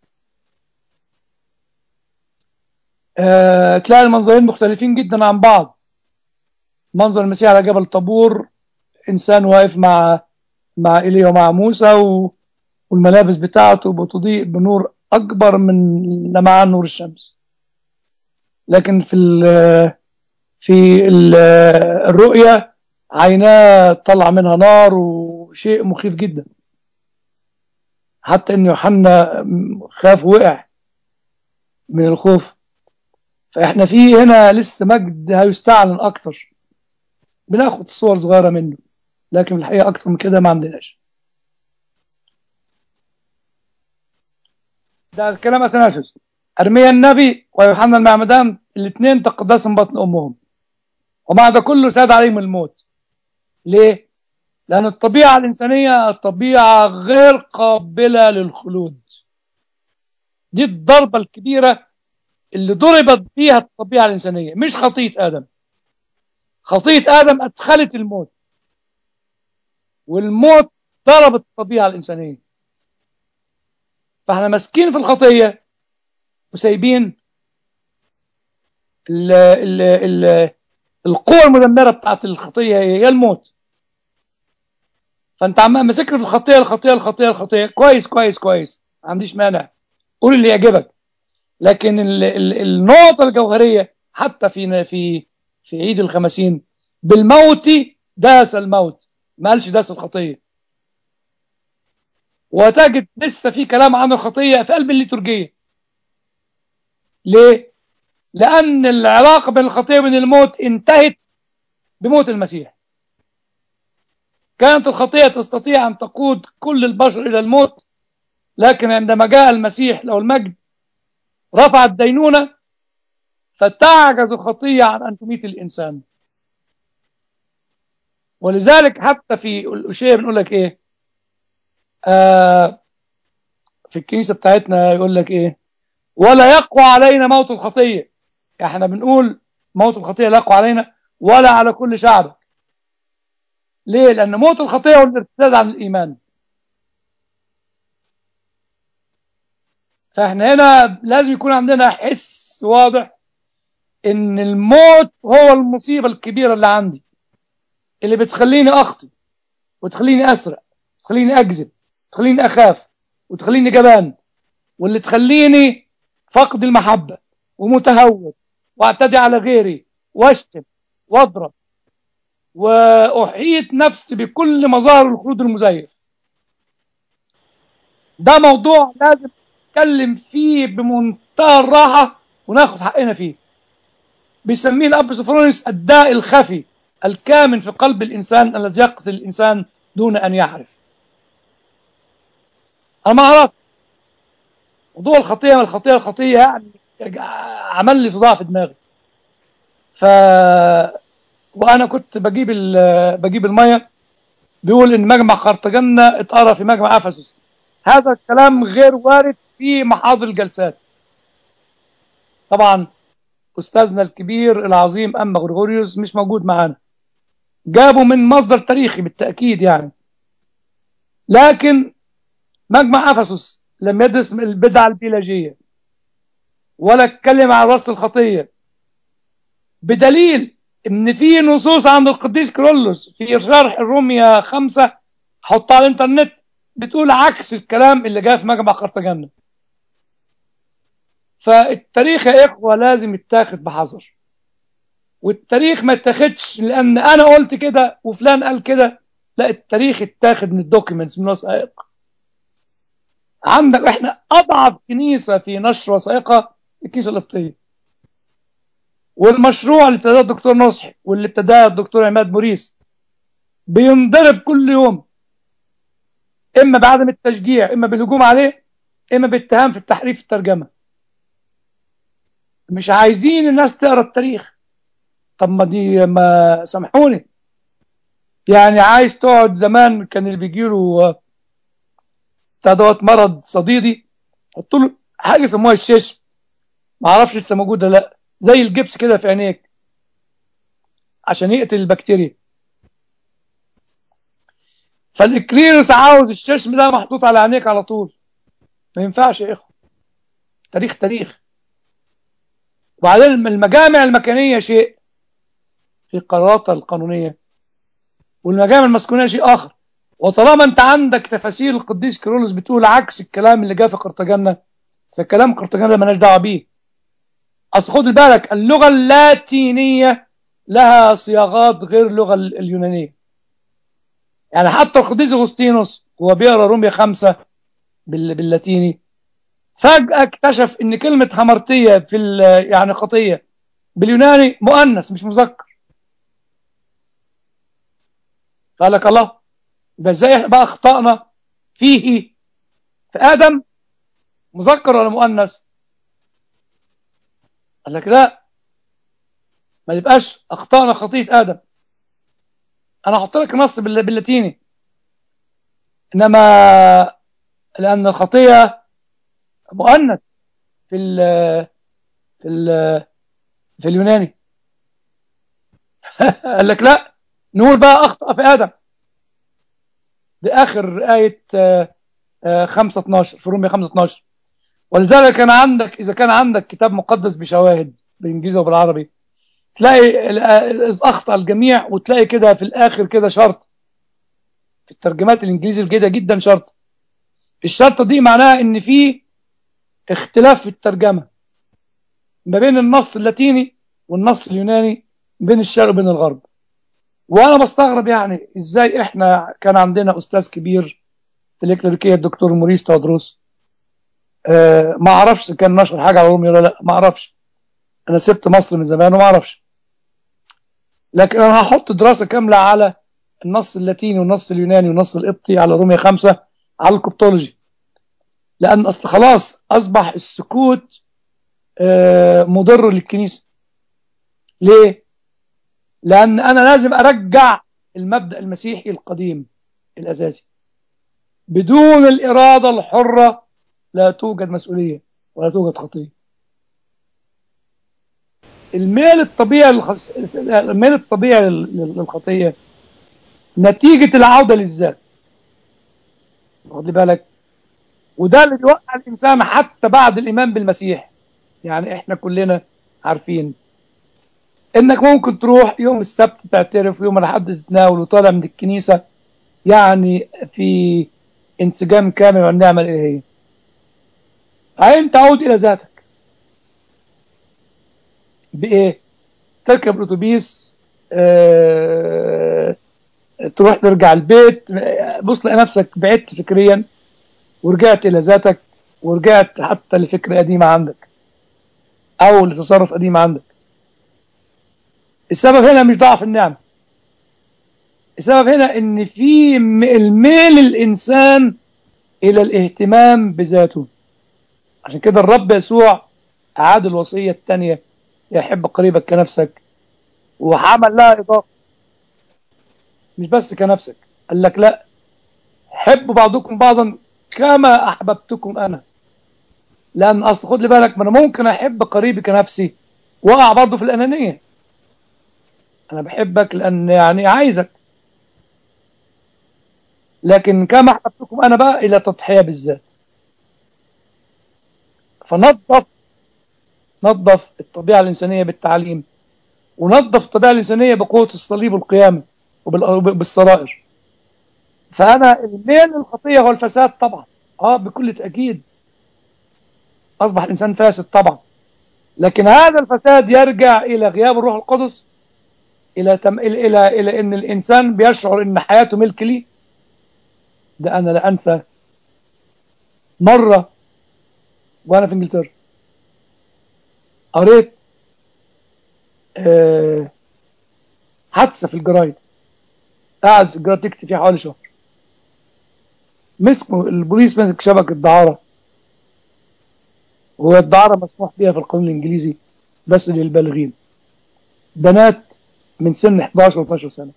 أه تلاقي المنظرين مختلفين جدا عن بعض منظر المسيح على جبل طابور انسان واقف مع مع ايليا ومع موسى و... والملابس بتاعته بتضيء بنور اكبر من لمعان نور الشمس لكن في ال في ال الرؤية عيناه طلع منها نار وشيء مخيف جدا حتى ان يوحنا خاف وقع من الخوف فاحنا في هنا لسه مجد هيستعلن اكتر بناخد صور صغيرة منه لكن الحقيقة اكتر من كده ما عندناش ده الكلام اثناسيوس ارميا النبي ويوحنا المعمدان الاثنين تقدسوا بطن امهم ومع ده كله ساد عليهم الموت ليه لان الطبيعه الانسانيه طبيعه غير قابله للخلود دي الضربه الكبيره اللي ضربت فيها الطبيعه الانسانيه مش خطيه ادم خطيه ادم ادخلت الموت والموت ضرب الطبيعه الانسانيه فاحنا ماسكين في الخطيه وسايبين ال ال ال القوة المدمرة بتاعت الخطية هي الموت فانت عمال ماسك في الخطية الخطية الخطية الخطية كويس كويس كويس ما عنديش مانع قول اللي يعجبك لكن ال ال النقطة الجوهرية حتى في في في عيد الخمسين بالموت داس الموت ما قالش داس الخطية وتجد لسه في كلام عن الخطية في قلب الليتورجية ليه؟ لأن العلاقة بين الخطية وبين الموت انتهت بموت المسيح كانت الخطية تستطيع أن تقود كل البشر إلى الموت لكن عندما جاء المسيح له المجد رفع الدينونة فتعجز الخطية عن أن تميت الإنسان ولذلك حتى في الأشياء بنقول لك إيه آه في الكنيسة بتاعتنا يقول لك إيه ولا يقوى علينا موت الخطية احنا بنقول موت الخطية لا يقوى علينا ولا على كل شعبك ليه لأن موت الخطية هو الارتداد عن الإيمان فاحنا هنا لازم يكون عندنا حس واضح ان الموت هو المصيبة الكبيرة اللي عندي اللي بتخليني اخطي وتخليني اسرق وتخليني اكذب وتخليني اخاف وتخليني جبان واللي تخليني فقد المحبة ومتهور واعتدي على غيري واشتم واضرب واحيط نفسي بكل مظاهر الخلود المزيف ده موضوع لازم نتكلم فيه بمنتهى الراحة وناخد حقنا فيه بيسميه الأب سوفرونيس الداء الخفي الكامن في قلب الإنسان الذي يقتل الإنسان دون أن يعرف أنا ما عرفت موضوع الخطية من الخطية الخطية يعني عمل لي صداع في دماغي ف وانا كنت بجيب بجيب الميه بيقول ان مجمع قرطاجنة اتقرا في مجمع افسس هذا الكلام غير وارد في محاضر الجلسات طبعا استاذنا الكبير العظيم اما غريغوريوس مش موجود معانا جابوا من مصدر تاريخي بالتاكيد يعني لكن مجمع افسس لم يدرس البدعه البيلاجيه ولا اتكلم عن رصد الخطيه بدليل ان في نصوص عند القديس كرولوس في شرح الرومية خمسة حطها على الانترنت بتقول عكس الكلام اللي جاء في مجمع قرطاجنة فالتاريخ يا اخوة لازم يتاخد بحذر والتاريخ ما يتاخدش لان انا قلت كده وفلان قال كده لا التاريخ اتاخد من الدوكيومنتس من الوثائق عندك احنا اضعف كنيسة في نشر وثائقها الكنيسة القبطية والمشروع اللي ابتداه الدكتور نصحي واللي ابتداه الدكتور عماد موريس بينضرب كل يوم اما بعدم التشجيع اما بالهجوم عليه اما باتهام في التحريف الترجمه مش عايزين الناس تقرا التاريخ طب ما دي ما سامحوني يعني عايز تقعد زمان كان اللي بيجي له بتاع دوت مرض صديدي حط له حاجه يسموها الششم ما اعرفش لسه موجوده لا زي الجبس كده في عينيك عشان يقتل البكتيريا فالاكريروس عاوز الششم ده محطوط على عينيك على طول ما ينفعش يا اخو تاريخ تاريخ وبعدين المجامع المكانية شيء في قراراتها القانونية والمجامع المسكونية شيء آخر وطالما انت عندك تفاسير القديس كيرلس بتقول عكس الكلام اللي جاء في قرطاجنة فكلام قرطاجنة مالناش دعوه بيه اصل خد بالك اللغه اللاتينيه لها صياغات غير اللغه اليونانيه يعني حتى القديس اغسطينوس هو بيقرا روميا خمسة باللاتيني فجأة اكتشف ان كلمة همرتية في يعني خطية باليوناني مؤنث مش مذكر قال لك الله يبقى ازاي بقى اخطأنا فيه في ادم مذكر ولا مؤنث قال لك لا ما يبقاش اخطانا خطيئه ادم انا احط لك نص باللاتيني انما لان الخطيه مؤنث في ال في ال في اليوناني قال لك لا نقول بقى اخطا في ادم دي اخر ايه 5 12 في رومية 5 12 ولذلك كان عندك إذا كان عندك كتاب مقدس بشواهد بالإنجليزي وبالعربي تلاقي أخطأ الجميع وتلاقي كده في الآخر كده شرط في الترجمات الإنجليزي الجيدة جدا شرط الشرطة دي معناها إن في اختلاف في الترجمة ما بين النص اللاتيني والنص اليوناني بين الشرق وبين الغرب وأنا بستغرب يعني إزاي إحنا كان عندنا أستاذ كبير في الإكليريكية الدكتور موريس تودروس أه ما اعرفش كان نشر حاجه على رومي ولا لا ما اعرفش انا سبت مصر من زمان وما اعرفش لكن انا هحط دراسه كامله على النص اللاتيني والنص اليوناني والنص القبطي على رومية خمسة على الكوبتولوجي لان اصل خلاص اصبح السكوت أه مضر للكنيسه ليه لان انا لازم ارجع المبدا المسيحي القديم الاساسي بدون الاراده الحره لا توجد مسؤولية ولا توجد خطية الميل الطبيعي للخص... الميل الطبيعي للخطية نتيجة العودة للذات واخد بالك وده اللي بيوقع الإنسان حتى بعد الإيمان بالمسيح يعني إحنا كلنا عارفين انك ممكن تروح يوم السبت تعترف ويوم الاحد تتناول وطالع من الكنيسه يعني في انسجام كامل مع النعمه الالهيه عين تعود الى ذاتك بايه تركب الاتوبيس اه تروح ترجع البيت بص تلاقي نفسك بعدت فكريا ورجعت الى ذاتك ورجعت حتى لفكره قديمه عندك او لتصرف قديم عندك السبب هنا مش ضعف النعمه السبب هنا ان في الميل الانسان الى الاهتمام بذاته عشان كده الرب يسوع اعاد الوصيه الثانيه يحب قريبك كنفسك وعمل لها اضافه مش بس كنفسك قال لك لا حبوا بعضكم بعضا كما احببتكم انا لان اصل خد لي بالك ما انا ممكن احب قريبي كنفسي واقع برضه في الانانيه انا بحبك لان يعني عايزك لكن كما احببتكم انا بقى الى تضحيه بالذات فنظف نظف الطبيعه الانسانيه بالتعليم ونظف الطبيعه الانسانيه بقوه الصليب والقيامه وبالسرائر فانا الميل للخطيه هو الفساد طبعا اه بكل تاكيد اصبح الانسان فاسد طبعا لكن هذا الفساد يرجع الى غياب الروح القدس الى تم... الى الى, إلى ان الانسان بيشعر ان حياته ملك لي ده انا لا انسى مره وانا في انجلترا قريت أه حادثه في الجرايد قاعد الجرايد تكتب فيها حوالي شهر مسكوا البوليس مسك شبكه دعاره وهو الدعاره مسموح بها في القانون الانجليزي بس للبالغين بنات من سن 11 و 12 سنه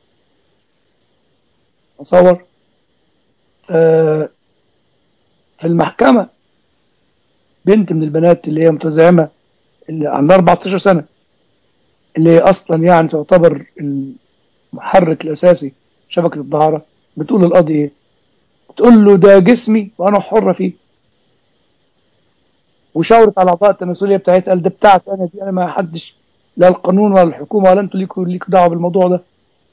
اصور آه في المحكمه بنت من البنات اللي هي متزعمه اللي عندها 14 سنه اللي هي اصلا يعني تعتبر المحرك الاساسي شبكه الدعاره بتقول للقاضي ايه؟ بتقول له ده جسمي وانا حره فيه وشاورت على اعضاء التناسليه بتاعتها قال ده بتاعتي انا دي انا ما حدش لا القانون ولا الحكومه ولا انتوا ليكوا ليكوا دعوه بالموضوع ده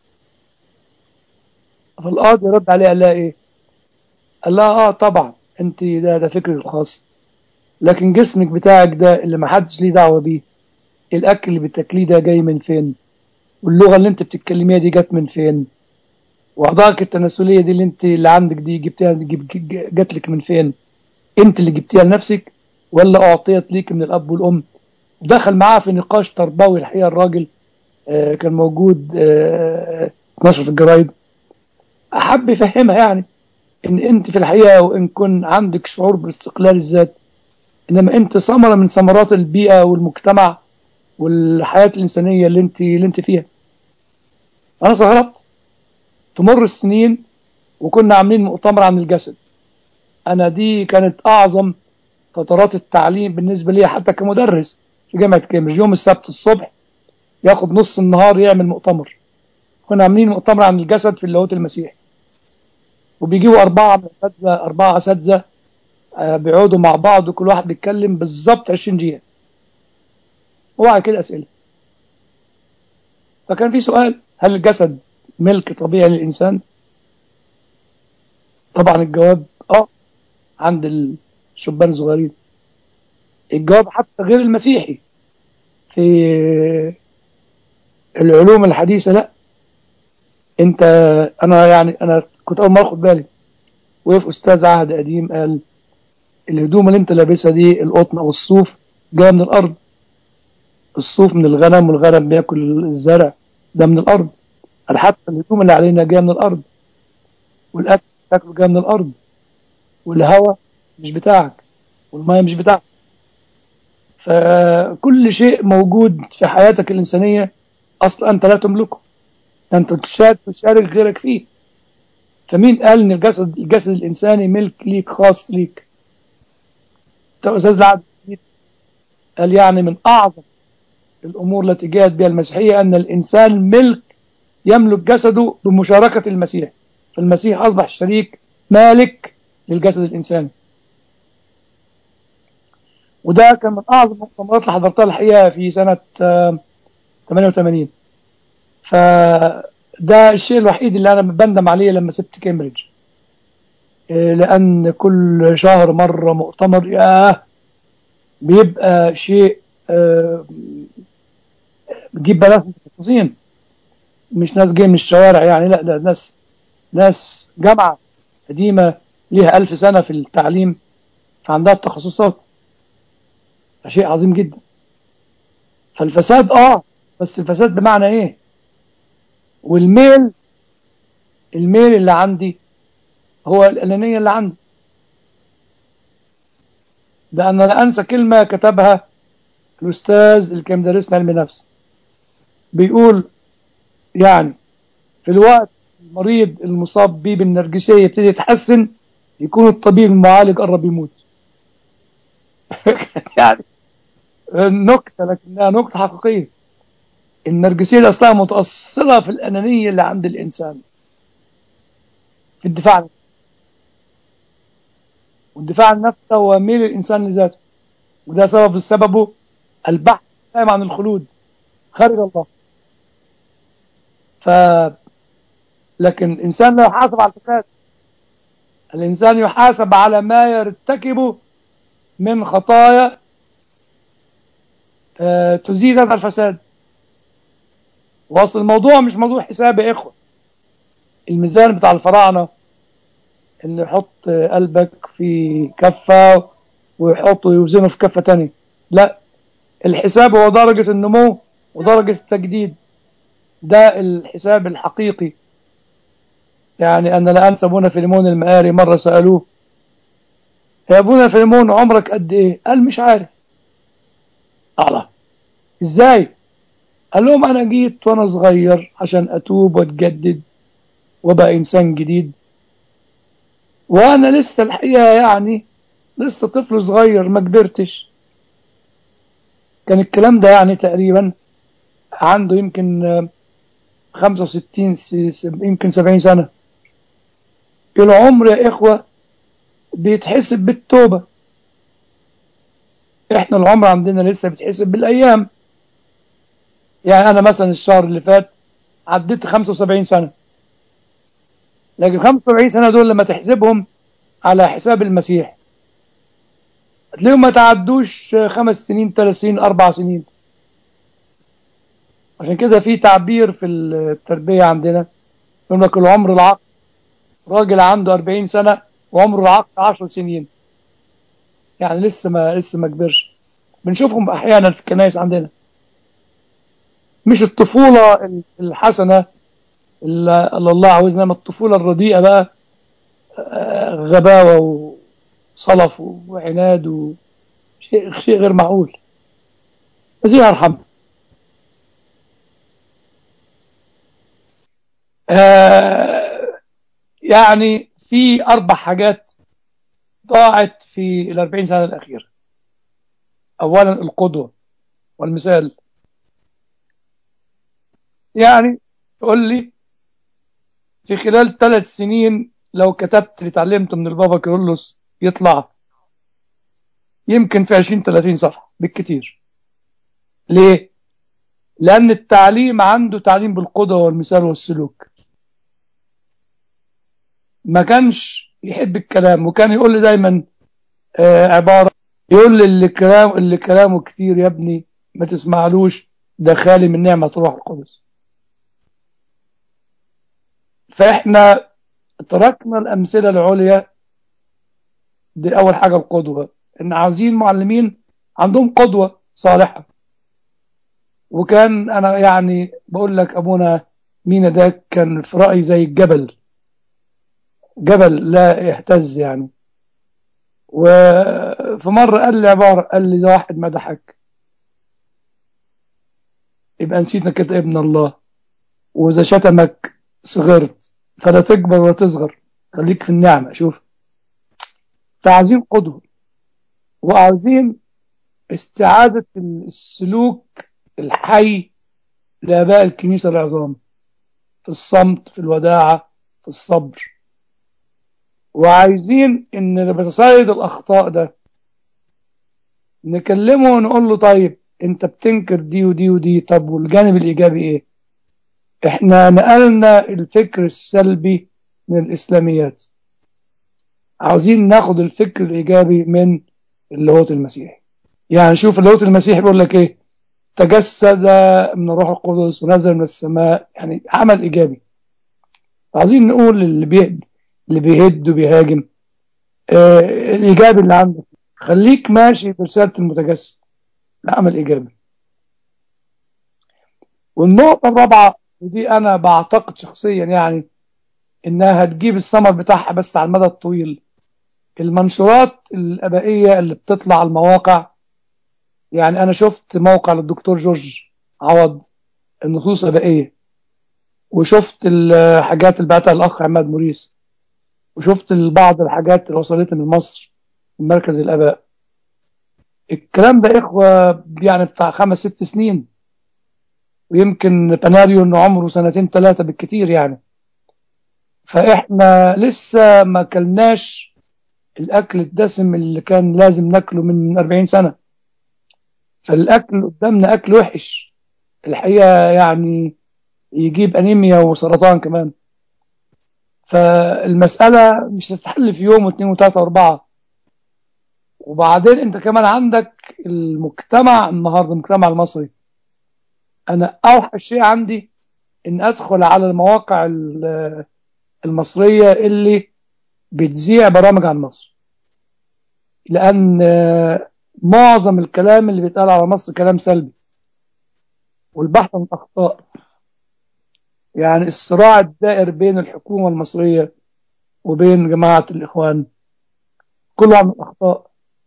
فالقاضي رد عليها قال لها ايه؟ قال لها اه طبعا انت ده ده فكرك الخاص لكن جسمك بتاعك ده اللي ما حدش ليه دعوه بيه الاكل اللي بتاكليه ده جاي من فين؟ واللغه اللي انت بتتكلميها دي جت من فين؟ واعضائك التناسليه دي اللي انت اللي عندك دي جبتها جات لك من فين؟ انت اللي جبتيها لنفسك ولا اعطيت ليك من الاب والام؟ ودخل معاه في نقاش تربوي الحقيقه الراجل آه كان موجود آه نشر في الجرايد احب يفهمها يعني ان انت في الحقيقه وان كن عندك شعور بالاستقلال الذات انما انت ثمره من ثمرات البيئه والمجتمع والحياه الانسانيه اللي انت اللي انت فيها انا استغربت تمر السنين وكنا عاملين مؤتمر عن الجسد انا دي كانت اعظم فترات التعليم بالنسبه لي حتى كمدرس في جامعه كامبريدج يوم السبت الصبح ياخد نص النهار يعمل مؤتمر كنا عاملين مؤتمر عن الجسد في اللاهوت المسيحي وبيجيبوا أربعة من الأساتذة أربعة أساتذة بيقعدوا مع بعض وكل واحد بيتكلم بالظبط 20 دقيقة وبعد كده أسئلة فكان في سؤال هل الجسد ملك طبيعي للإنسان؟ طبعا الجواب اه عند الشبان الصغيرين الجواب حتى غير المسيحي في العلوم الحديثة لا انت انا يعني انا كنت اول مره اخد بالي وقف استاذ عهد قديم قال الهدوم اللي انت لابسها دي القطن او الصوف جايه من الارض الصوف من الغنم والغنم بياكل الزرع ده من الارض قال حتى الهدوم اللي علينا جايه من الارض والاكل بتاكله جايه من الارض والهواء مش بتاعك والميه مش بتاعك فكل شيء موجود في حياتك الانسانيه اصلا انت لا تملكه انت تشارك تشارك غيرك فيه فمين قال ان الجسد الجسد الانساني ملك ليك خاص ليك استاذ العبد قال يعني من اعظم الامور التي جاءت بها المسيحيه ان الانسان ملك يملك جسده بمشاركه المسيح فالمسيح اصبح شريك مالك للجسد الانساني وده كان من اعظم المؤتمرات اللي حضرتها الحقيقه في سنه 88 فده الشيء الوحيد اللي انا بندم عليه لما سبت كامبريدج إيه، لان كل شهر مره مؤتمر ياه بيبقى شيء آه، بتجيب بنات متخصصين مش ناس جايه من الشوارع يعني لا ده ناس ناس جامعه قديمه ليها ألف سنه في التعليم فعندها التخصصات ده شيء عظيم جدا فالفساد اه بس الفساد بمعنى ايه والميل الميل اللي عندي هو الأنانية اللي عندي لأن أنا أنسى كلمة كتبها الأستاذ اللي كان مدرسنا علم نفس بيقول يعني في الوقت المريض المصاب بيه بالنرجسية يبتدي يتحسن يكون الطبيب المعالج قرب يموت يعني نكتة لكنها نكتة حقيقية النرجسية دي أصلها متأصلة في الأنانية اللي عند الإنسان في الدفاع عن النفس. والدفاع عن النفس هو ميل الإنسان لذاته وده سبب سببه البحث دائما عن الخلود خارج الله ف لكن الإنسان لا يحاسب على الفساد الإنسان يحاسب على ما يرتكبه من خطايا آه، تزيد هذا الفساد واصل الموضوع مش موضوع حساب يا اخوه الميزان بتاع الفراعنه اللي يحط آه، قلبك في كفه ويحطه ويوزنه في كفه تانية لا الحساب هو درجه النمو ودرجه التجديد ده الحساب الحقيقي يعني أنا لا أنسى أبونا فيليمون المقاري مرة سألوه يا أبونا فيليمون عمرك قد إيه؟ قال مش عارف الله إزاي؟ قال لهم أنا جيت وأنا صغير عشان أتوب وأتجدد وأبقى إنسان جديد وأنا لسه الحقيقة يعني لسه طفل صغير ما كبرتش كان الكلام ده يعني تقريبا عنده يمكن آه، 65 س- س- يمكن 70 سنة العمر يا إخوة بيتحسب بالتوبة إحنا العمر عندنا لسه بيتحسب بالأيام يعني أنا مثلا الشهر اللي فات عديت 75 سنة لكن 75 سنة دول لما تحسبهم على حساب المسيح هتلاقيهم ما تعدوش خمس سنين ثلاث سنين أربع سنين عشان كده في تعبير في التربية عندنا يقول لك العمر العقل راجل عنده 40 سنة وعمره العقل 10 سنين يعني لسه ما لسه ما كبرش بنشوفهم أحيانا في الكنائس عندنا مش الطفولة الحسنة اللي اللي الله عاوزنا ما الطفولة الرديئة بقى آه، غباوة وصلف وعناد وشيء شيء غير معقول المسيح يرحمه آه، يعني في أربع حاجات ضاعت في الأربعين سنة الأخيرة أولا القدوة والمثال يعني تقول لي في خلال ثلاث سنين لو كتبت اللي اتعلمته من البابا كيرلس يطلع يمكن في 20 30 صفحة بالكتير ليه؟ لأن التعليم عنده تعليم بالقدوة والمثال والسلوك ما كانش يحب الكلام وكان يقول لي دايما آه عبارة يقول لي اللي كلام اللي كلامه كتير يا ابني ما تسمعلوش ده خالي من نعمة روح القدس فاحنا تركنا الأمثلة العليا دي أول حاجة القدوة إن عاوزين معلمين عندهم قدوة صالحة وكان أنا يعني بقول لك أبونا مينا ده كان في رأيي زي الجبل جبل لا يهتز يعني وفي مرة قال لي عبارة قال لي ده واحد مدحك يبقى نسيت انك انت ابن الله وإذا شتمك صغرت فلا تكبر ولا تصغر خليك في النعمة شوف فعايزين قدوة وعايزين استعادة السلوك الحي لآباء الكنيسة العظام في الصمت في الوداعة في الصبر وعايزين ان اللي بيتصيد الاخطاء ده نكلمه ونقول له طيب انت بتنكر دي ودي ودي طب والجانب الايجابي ايه احنا نقلنا الفكر السلبي من الاسلاميات عاوزين ناخد الفكر الايجابي من اللاهوت المسيحي يعني شوف اللاهوت المسيحي بيقول لك ايه تجسد من الروح القدس ونزل من السماء يعني عمل ايجابي عايزين نقول اللي بيهد اللي بيهد وبيهاجم آه الايجابي اللي عندك خليك ماشي برساله المتجسد العمل ايجابي والنقطه الرابعه ودي انا بعتقد شخصيا يعني انها هتجيب الثمر بتاعها بس على المدى الطويل المنشورات الابائيه اللي بتطلع على المواقع يعني انا شفت موقع للدكتور جورج عوض النصوص ابائيه وشفت الحاجات اللي بعتها الاخ عماد موريس وشفت بعض الحاجات اللي وصلتني من مصر من مركز الاباء الكلام ده اخوه يعني بتاع خمس ست سنين ويمكن بناريو انه عمره سنتين ثلاثه بالكثير يعني فاحنا لسه ما كلناش الاكل الدسم اللي كان لازم ناكله من 40 سنه فالاكل قدامنا اكل وحش الحقيقه يعني يجيب انيميا وسرطان كمان فالمساله مش هتتحل في يوم واثنين وثلاثه واربعه وبعدين انت كمان عندك المجتمع النهارده المجتمع المصري انا اوحش شيء عندي ان ادخل على المواقع المصريه اللي بتذيع برامج عن مصر لان معظم الكلام اللي بيتقال على مصر كلام سلبي والبحث عن اخطاء يعني الصراع الدائر بين الحكومه المصريه وبين جماعه الاخوان كله عن الاخطاء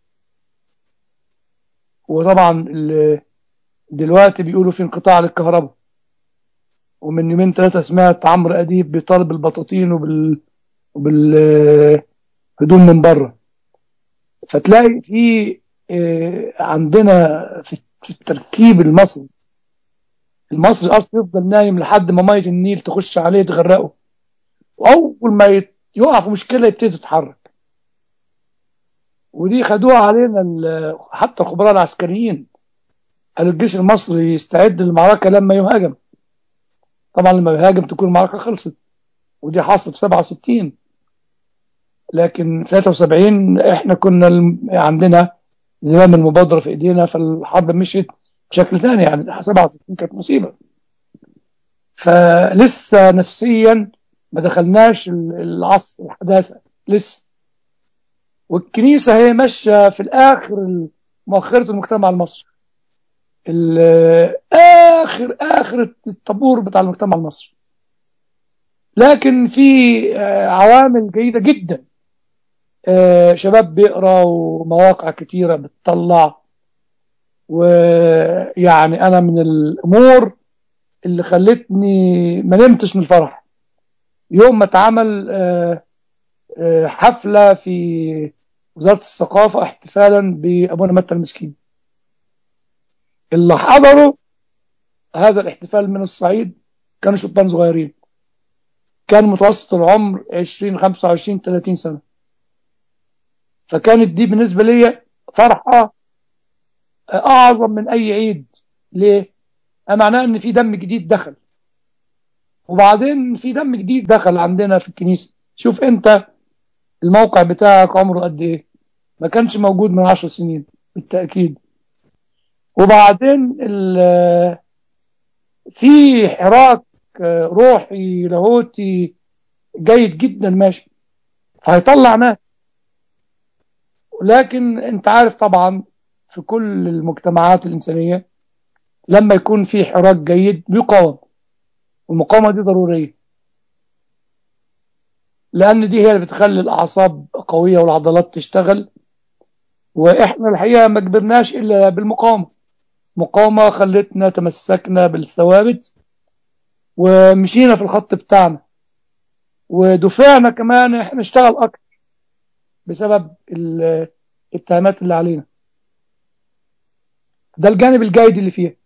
وطبعا دلوقتي بيقولوا في انقطاع للكهرباء ومن يومين ثلاثه سمعت عمرو اديب بيطالب البطاطين وبال وبال هدوم من بره فتلاقي في عندنا في التركيب المصري المصري اصلا يفضل نايم لحد ما ميه النيل تخش عليه تغرقه واول ما يقع في مشكله يبتدي يتحرك ودي خدوها علينا حتى الخبراء العسكريين قالوا الجيش المصري يستعد للمعركه لما يهاجم طبعا لما يهاجم تكون المعركه خلصت ودي حصلت في 67 لكن في 73 احنا كنا عندنا زمام المبادره في ايدينا فالحرب مشيت بشكل ثاني يعني 67 كانت مصيبه فلسه نفسيا ما دخلناش العصر الحداثه لسه والكنيسه هي ماشيه في الاخر مؤخره المجتمع المصري اخر اخر الطابور بتاع المجتمع المصري لكن في عوامل جيده جدا شباب بيقرا ومواقع كتيره بتطلع ويعني انا من الامور اللي خلتني ما نمتش من الفرح يوم ما اتعمل حفله في وزاره الثقافه احتفالا بابونا متى المسكين اللي حضروا هذا الاحتفال من الصعيد كانوا شبان صغيرين كان متوسط العمر 20 25 30 سنه فكانت دي بالنسبه لي فرحه اعظم من اي عيد ليه معناه ان في دم جديد دخل وبعدين في دم جديد دخل عندنا في الكنيسه شوف انت الموقع بتاعك عمره قد ايه ما كانش موجود من عشر سنين بالتاكيد وبعدين في حراك روحي لاهوتي جيد جدا ماشي فهيطلع ناس لكن انت عارف طبعا في كل المجتمعات الإنسانية لما يكون في حراك جيد بيقاوم والمقاومة دي ضرورية لأن دي هي اللي بتخلي الأعصاب قوية والعضلات تشتغل وإحنا الحقيقة ما كبرناش إلا بالمقاومة مقاومة خلتنا تمسكنا بالثوابت ومشينا في الخط بتاعنا ودفعنا كمان احنا نشتغل أكتر بسبب الاتهامات اللي علينا ده الجانب الجيد اللي فيها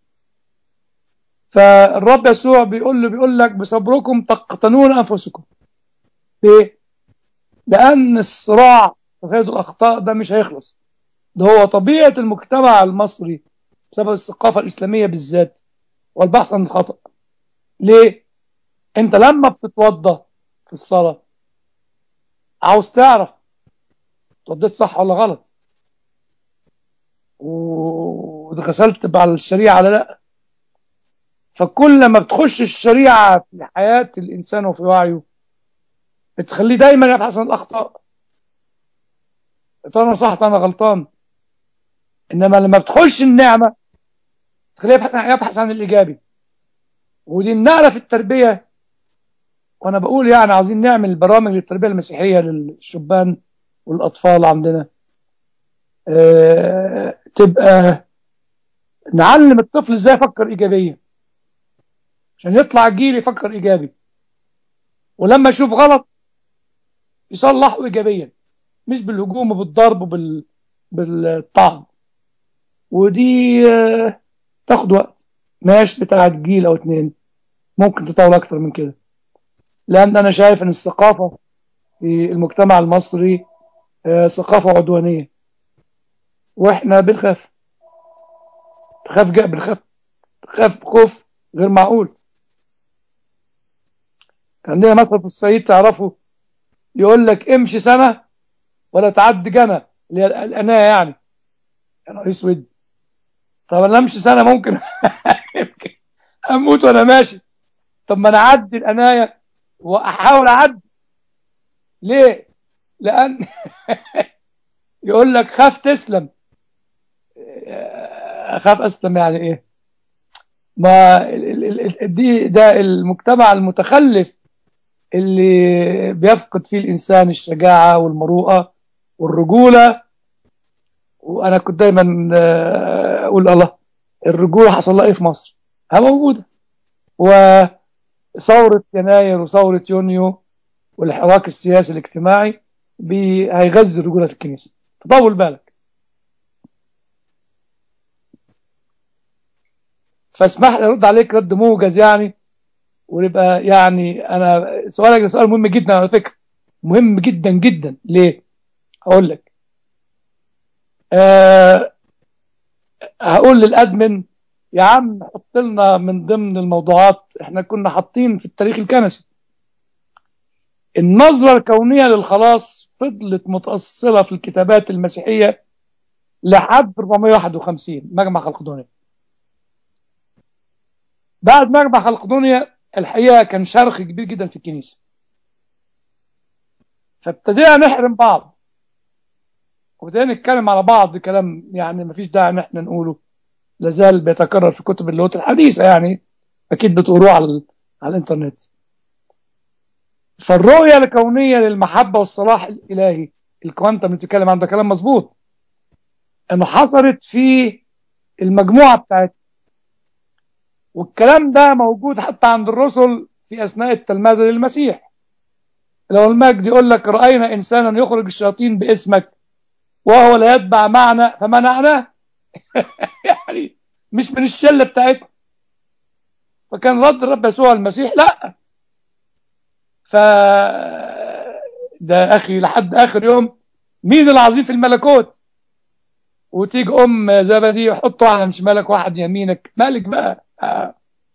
فالرب يسوع بيقول له بيقول لك بصبركم تقتنون انفسكم ليه؟ لان الصراع تفادي الاخطاء ده مش هيخلص ده هو طبيعه المجتمع المصري بسبب الثقافة الإسلامية بالذات والبحث عن الخطأ ليه؟ أنت لما بتتوضى في الصلاة عاوز تعرف اتوضيت صح ولا غلط وغسلت على الشريعة ولا لا فكل ما بتخش الشريعة في حياة الإنسان وفي وعيه بتخليه دايما يبحث عن الأخطاء أنا صح أنا غلطان إنما لما بتخش النعمة تخليه يبحث عن, يبحث عن الإيجابي ودي النقلة في التربية وأنا بقول يعني عاوزين نعمل برامج للتربية المسيحية للشبان والأطفال عندنا أه تبقى نعلم الطفل ازاي يفكر إيجابيا عشان يطلع جيل يفكر إيجابي ولما يشوف غلط يصلحه إيجابيا مش بالهجوم وبالضرب وبال بالطعن ودي أه تاخد وقت ماشي بتاعت جيل أو اتنين ممكن تطول أكتر من كده لأن أنا شايف أن الثقافة في المجتمع المصري أه ثقافة عدوانية وإحنا بنخاف بنخاف جاء بنخاف بنخاف خوف غير معقول كان عندنا مثل في الصعيد تعرفوا يقول لك امشي سنة ولا تعدي جنة اللي هي الأناة يعني يا نهار اسود طب انا امشي سنة ممكن اموت وانا ماشي طب ما انا اعدي الأناية واحاول اعدي ليه لان يقول لك خاف تسلم اخاف اسلم يعني ايه ما دي ده المجتمع المتخلف اللي بيفقد فيه الانسان الشجاعه والمروءه والرجوله وانا كنت دايما اقول الله الرجوله حصل لها ايه في مصر ها موجوده وثوره يناير وثوره يونيو والحراك السياسي الاجتماعي هيغذي الرجوله في الكنيسه فطول بالك فاسمح لي ارد عليك رد موجز يعني ويبقى يعني انا سؤالك ده سؤال مهم جدا على فكره مهم جدا جدا ليه هقول لك أه هقول للادمن يا عم حط لنا من ضمن الموضوعات احنا كنا حاطين في التاريخ الكنسي النظرة الكونية للخلاص فضلت متأصلة في الكتابات المسيحية لحد 451 مجمع خلقدونيا بعد مجمع خلقدونيا الحقيقة كان شرخ كبير جدا في الكنيسة فابتدينا نحرم بعض وبدأنا نتكلم على بعض كلام يعني مفيش داعي ان احنا نقوله لازال بيتكرر في كتب اللغات الحديثة يعني اكيد بتقروه على على الانترنت فالرؤية الكونية للمحبة والصلاح الإلهي الكوانتم اللي بتتكلم عنه ده كلام مظبوط انه حصلت في المجموعة بتاعت والكلام ده موجود حتى عند الرسل في أثناء التلمذة للمسيح لو المجد يقول لك رأينا إنسانا يخرج الشياطين باسمك وهو لا يتبع معنا فمنعناه يعني مش من الشلة بتاعتنا فكان رد الرب يسوع المسيح لا ف ده أخي لحد آخر يوم مين العظيم في الملكوت وتيجي أم زبدي يحطوا على شمالك واحد يمينك مالك بقى آه.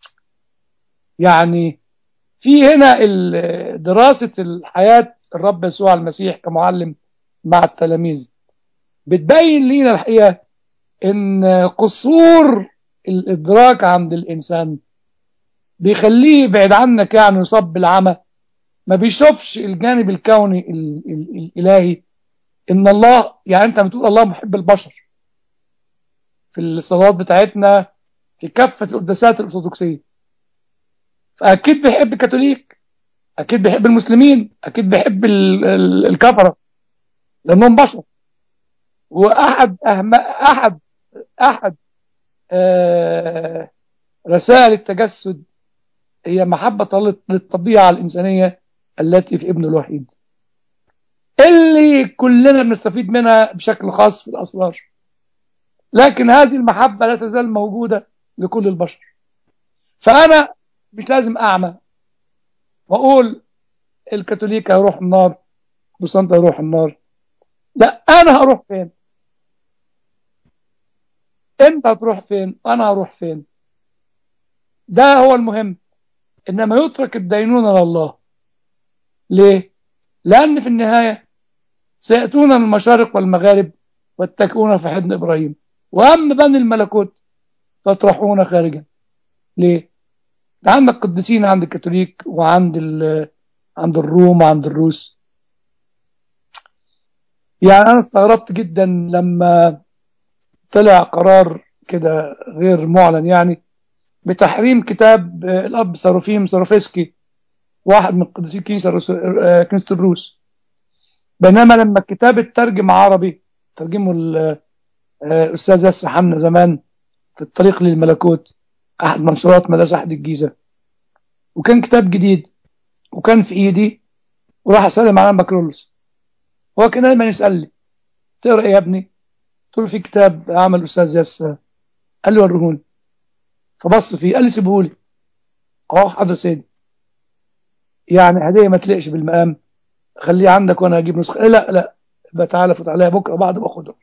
يعني في هنا دراسة الحياة الرب يسوع المسيح كمعلم مع التلاميذ بتبين لينا الحقيقة ان قصور الادراك عند الانسان بيخليه يبعد عنك يعني يصاب بالعمى ما بيشوفش الجانب الكوني ال ال الالهي ان الله يعني انت بتقول الله محب البشر في الصلوات بتاعتنا في كافة القداسات الأرثوذكسية فأكيد بيحب الكاثوليك أكيد بيحب المسلمين أكيد بيحب الكفرة لأنهم بشر وأحد أهم أحد أحد آه رسائل التجسد هي محبة للطبيعة الإنسانية التي في ابن الوحيد اللي كلنا بنستفيد منها بشكل خاص في الأسرار لكن هذه المحبة لا تزال موجودة لكل البشر فأنا مش لازم أعمى وأقول الكاثوليك هيروح النار بسنت هيروح النار لا أنا هروح فين انت هتروح فين وانا هروح فين ده هو المهم انما يترك الدينونة لله ليه لان في النهاية سيأتون من المشارق والمغارب واتكئون في حضن ابراهيم واما بني الملكوت فاطرحون خارجا ليه ده عندك قديسين عند الكاثوليك وعند عند الروم وعند الروس يعني انا استغربت جدا لما طلع قرار كده غير معلن يعني بتحريم كتاب الاب ساروفيم ساروفسكي واحد من قديسي كنيسه كنيسه الروس بينما لما الكتاب اترجم عربي ترجمه الاستاذ ياسر حمنا زمان في الطريق للملكوت احد منشورات مدرسه احد الجيزه وكان كتاب جديد وكان في ايدي وراح اسلم على بكرولوس هو كان دايما يسال لي تقرا ايه يا ابني؟ قلت له في كتاب عمل الاستاذ ياسر قال لي وريهولي فبص فيه قال لي سيبهولي اه حاضر سيدي يعني هديه ما تليقش بالمقام خليه عندك وانا اجيب نسخه لا لا يبقى تعالى فوت عليها بكره بعد ما اخده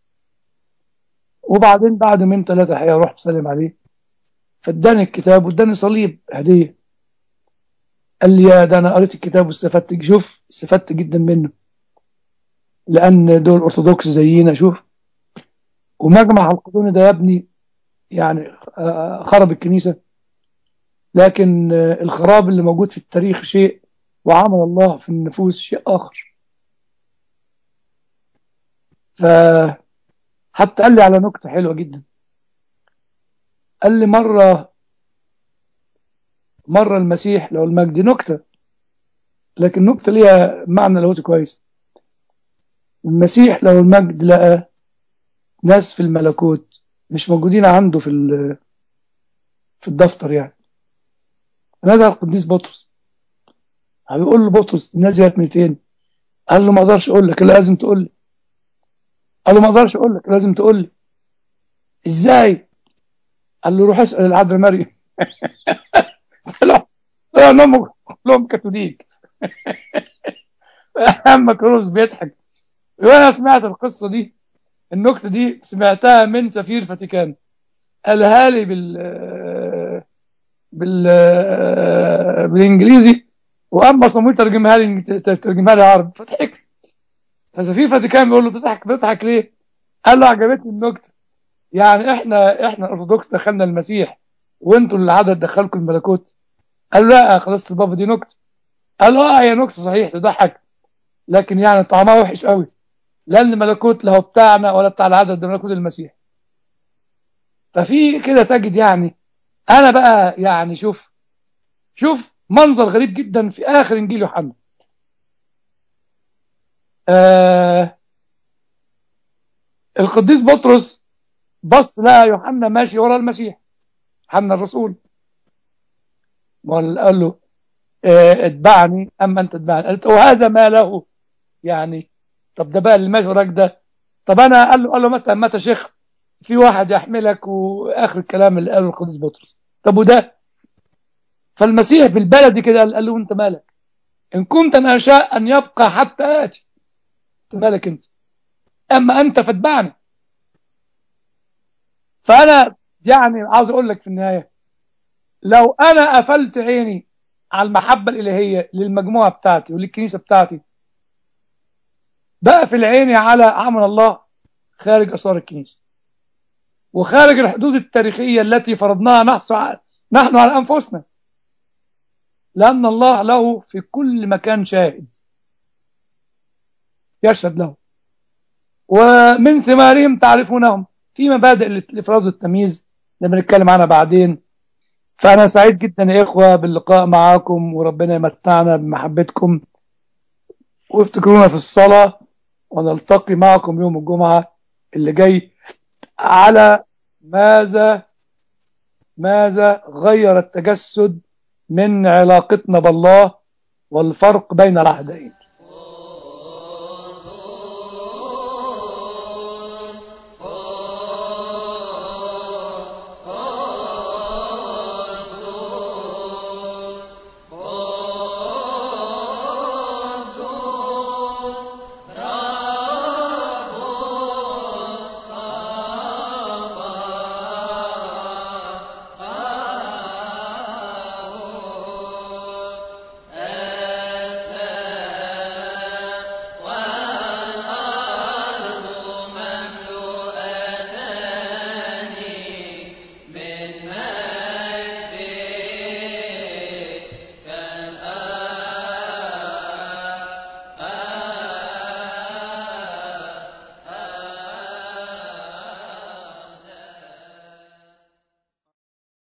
وبعدين بعد يومين ثلاثه الحقيقه رحت بسلم عليه فاداني الكتاب واداني صليب هديه قال لي يا ده انا قريت الكتاب واستفدت شوف استفدت جدا منه لان دول ارثوذكس زينا شوف ومجمع القدوني ده يا ابني يعني خرب الكنيسه لكن الخراب اللي موجود في التاريخ شيء وعمل الله في النفوس شيء آخر فحتى قال لي على نكتة حلوة جدا قال لي مرة مرة المسيح لو المجد نكتة لكن نكتة ليها معنى لاهوتي كويس المسيح لو المجد لقى ناس في الملكوت مش موجودين عنده في في الدفتر يعني نادى القديس بطرس هيقول له بطرس الناس جت من فين قال له ما اقدرش اقول لك لازم تقول لي قال له ما اقدرش اقول لك لازم تقول لي ازاي قال له روح اسال العذراء مريم طلع طلع لهم كلهم كاثوليك اما كروز بيضحك وانا سمعت القصه دي النكته دي سمعتها من سفير فاتيكان قالها لي بال بال بالانجليزي واما صمويل ترجمها لي ترجمها لي عربي فضحكت فسفير فاتيكان بيقول له بتضحك بتضحك ليه؟ قال له عجبتني النكته يعني احنا احنا الارثوذكس دخلنا المسيح وانتوا اللي عدد دخلكم الملكوت قال له لا خلاص البابا دي نكته قال له اه هي نكته صحيح تضحك لكن يعني طعمها وحش قوي لان الملكوت لا هو بتاعنا ولا بتاع العدد ده ملكوت المسيح ففي كده تجد يعني انا بقى يعني شوف شوف منظر غريب جدا في اخر انجيل يوحنا آه القديس بطرس بص لقى يوحنا ماشي ورا المسيح يوحنا الرسول قال له آه اتبعني اما انت اتبعني قالت وهذا ما له يعني طب ده بقى اللي ماشي وراك ده طب انا قال له قال له متى متى شيخ في واحد يحملك واخر الكلام اللي قاله القديس بطرس طب وده فالمسيح بالبلدي كده قال له انت مالك ان كنت انا اشاء ان يبقى حتى اتي انت مالك انت اما انت فاتبعني فانا يعني عاوز اقول لك في النهايه لو انا قفلت عيني على المحبه الالهيه للمجموعه بتاعتي وللكنيسه بتاعتي بقفل عيني على عمل الله خارج اسرار الكنيسه وخارج الحدود التاريخيه التي فرضناها نحن على انفسنا لأن الله له في كل مكان شاهد يشهد له ومن ثمارهم تعرفونهم في مبادئ الإفراز والتمييز اللي بنتكلم عنها بعدين فأنا سعيد جدا يا إخوة باللقاء معاكم وربنا يمتعنا بمحبتكم وافتكرونا في الصلاة ونلتقي معكم يوم الجمعة اللي جاي على ماذا ماذا غير التجسد من علاقتنا بالله والفرق بين العهدين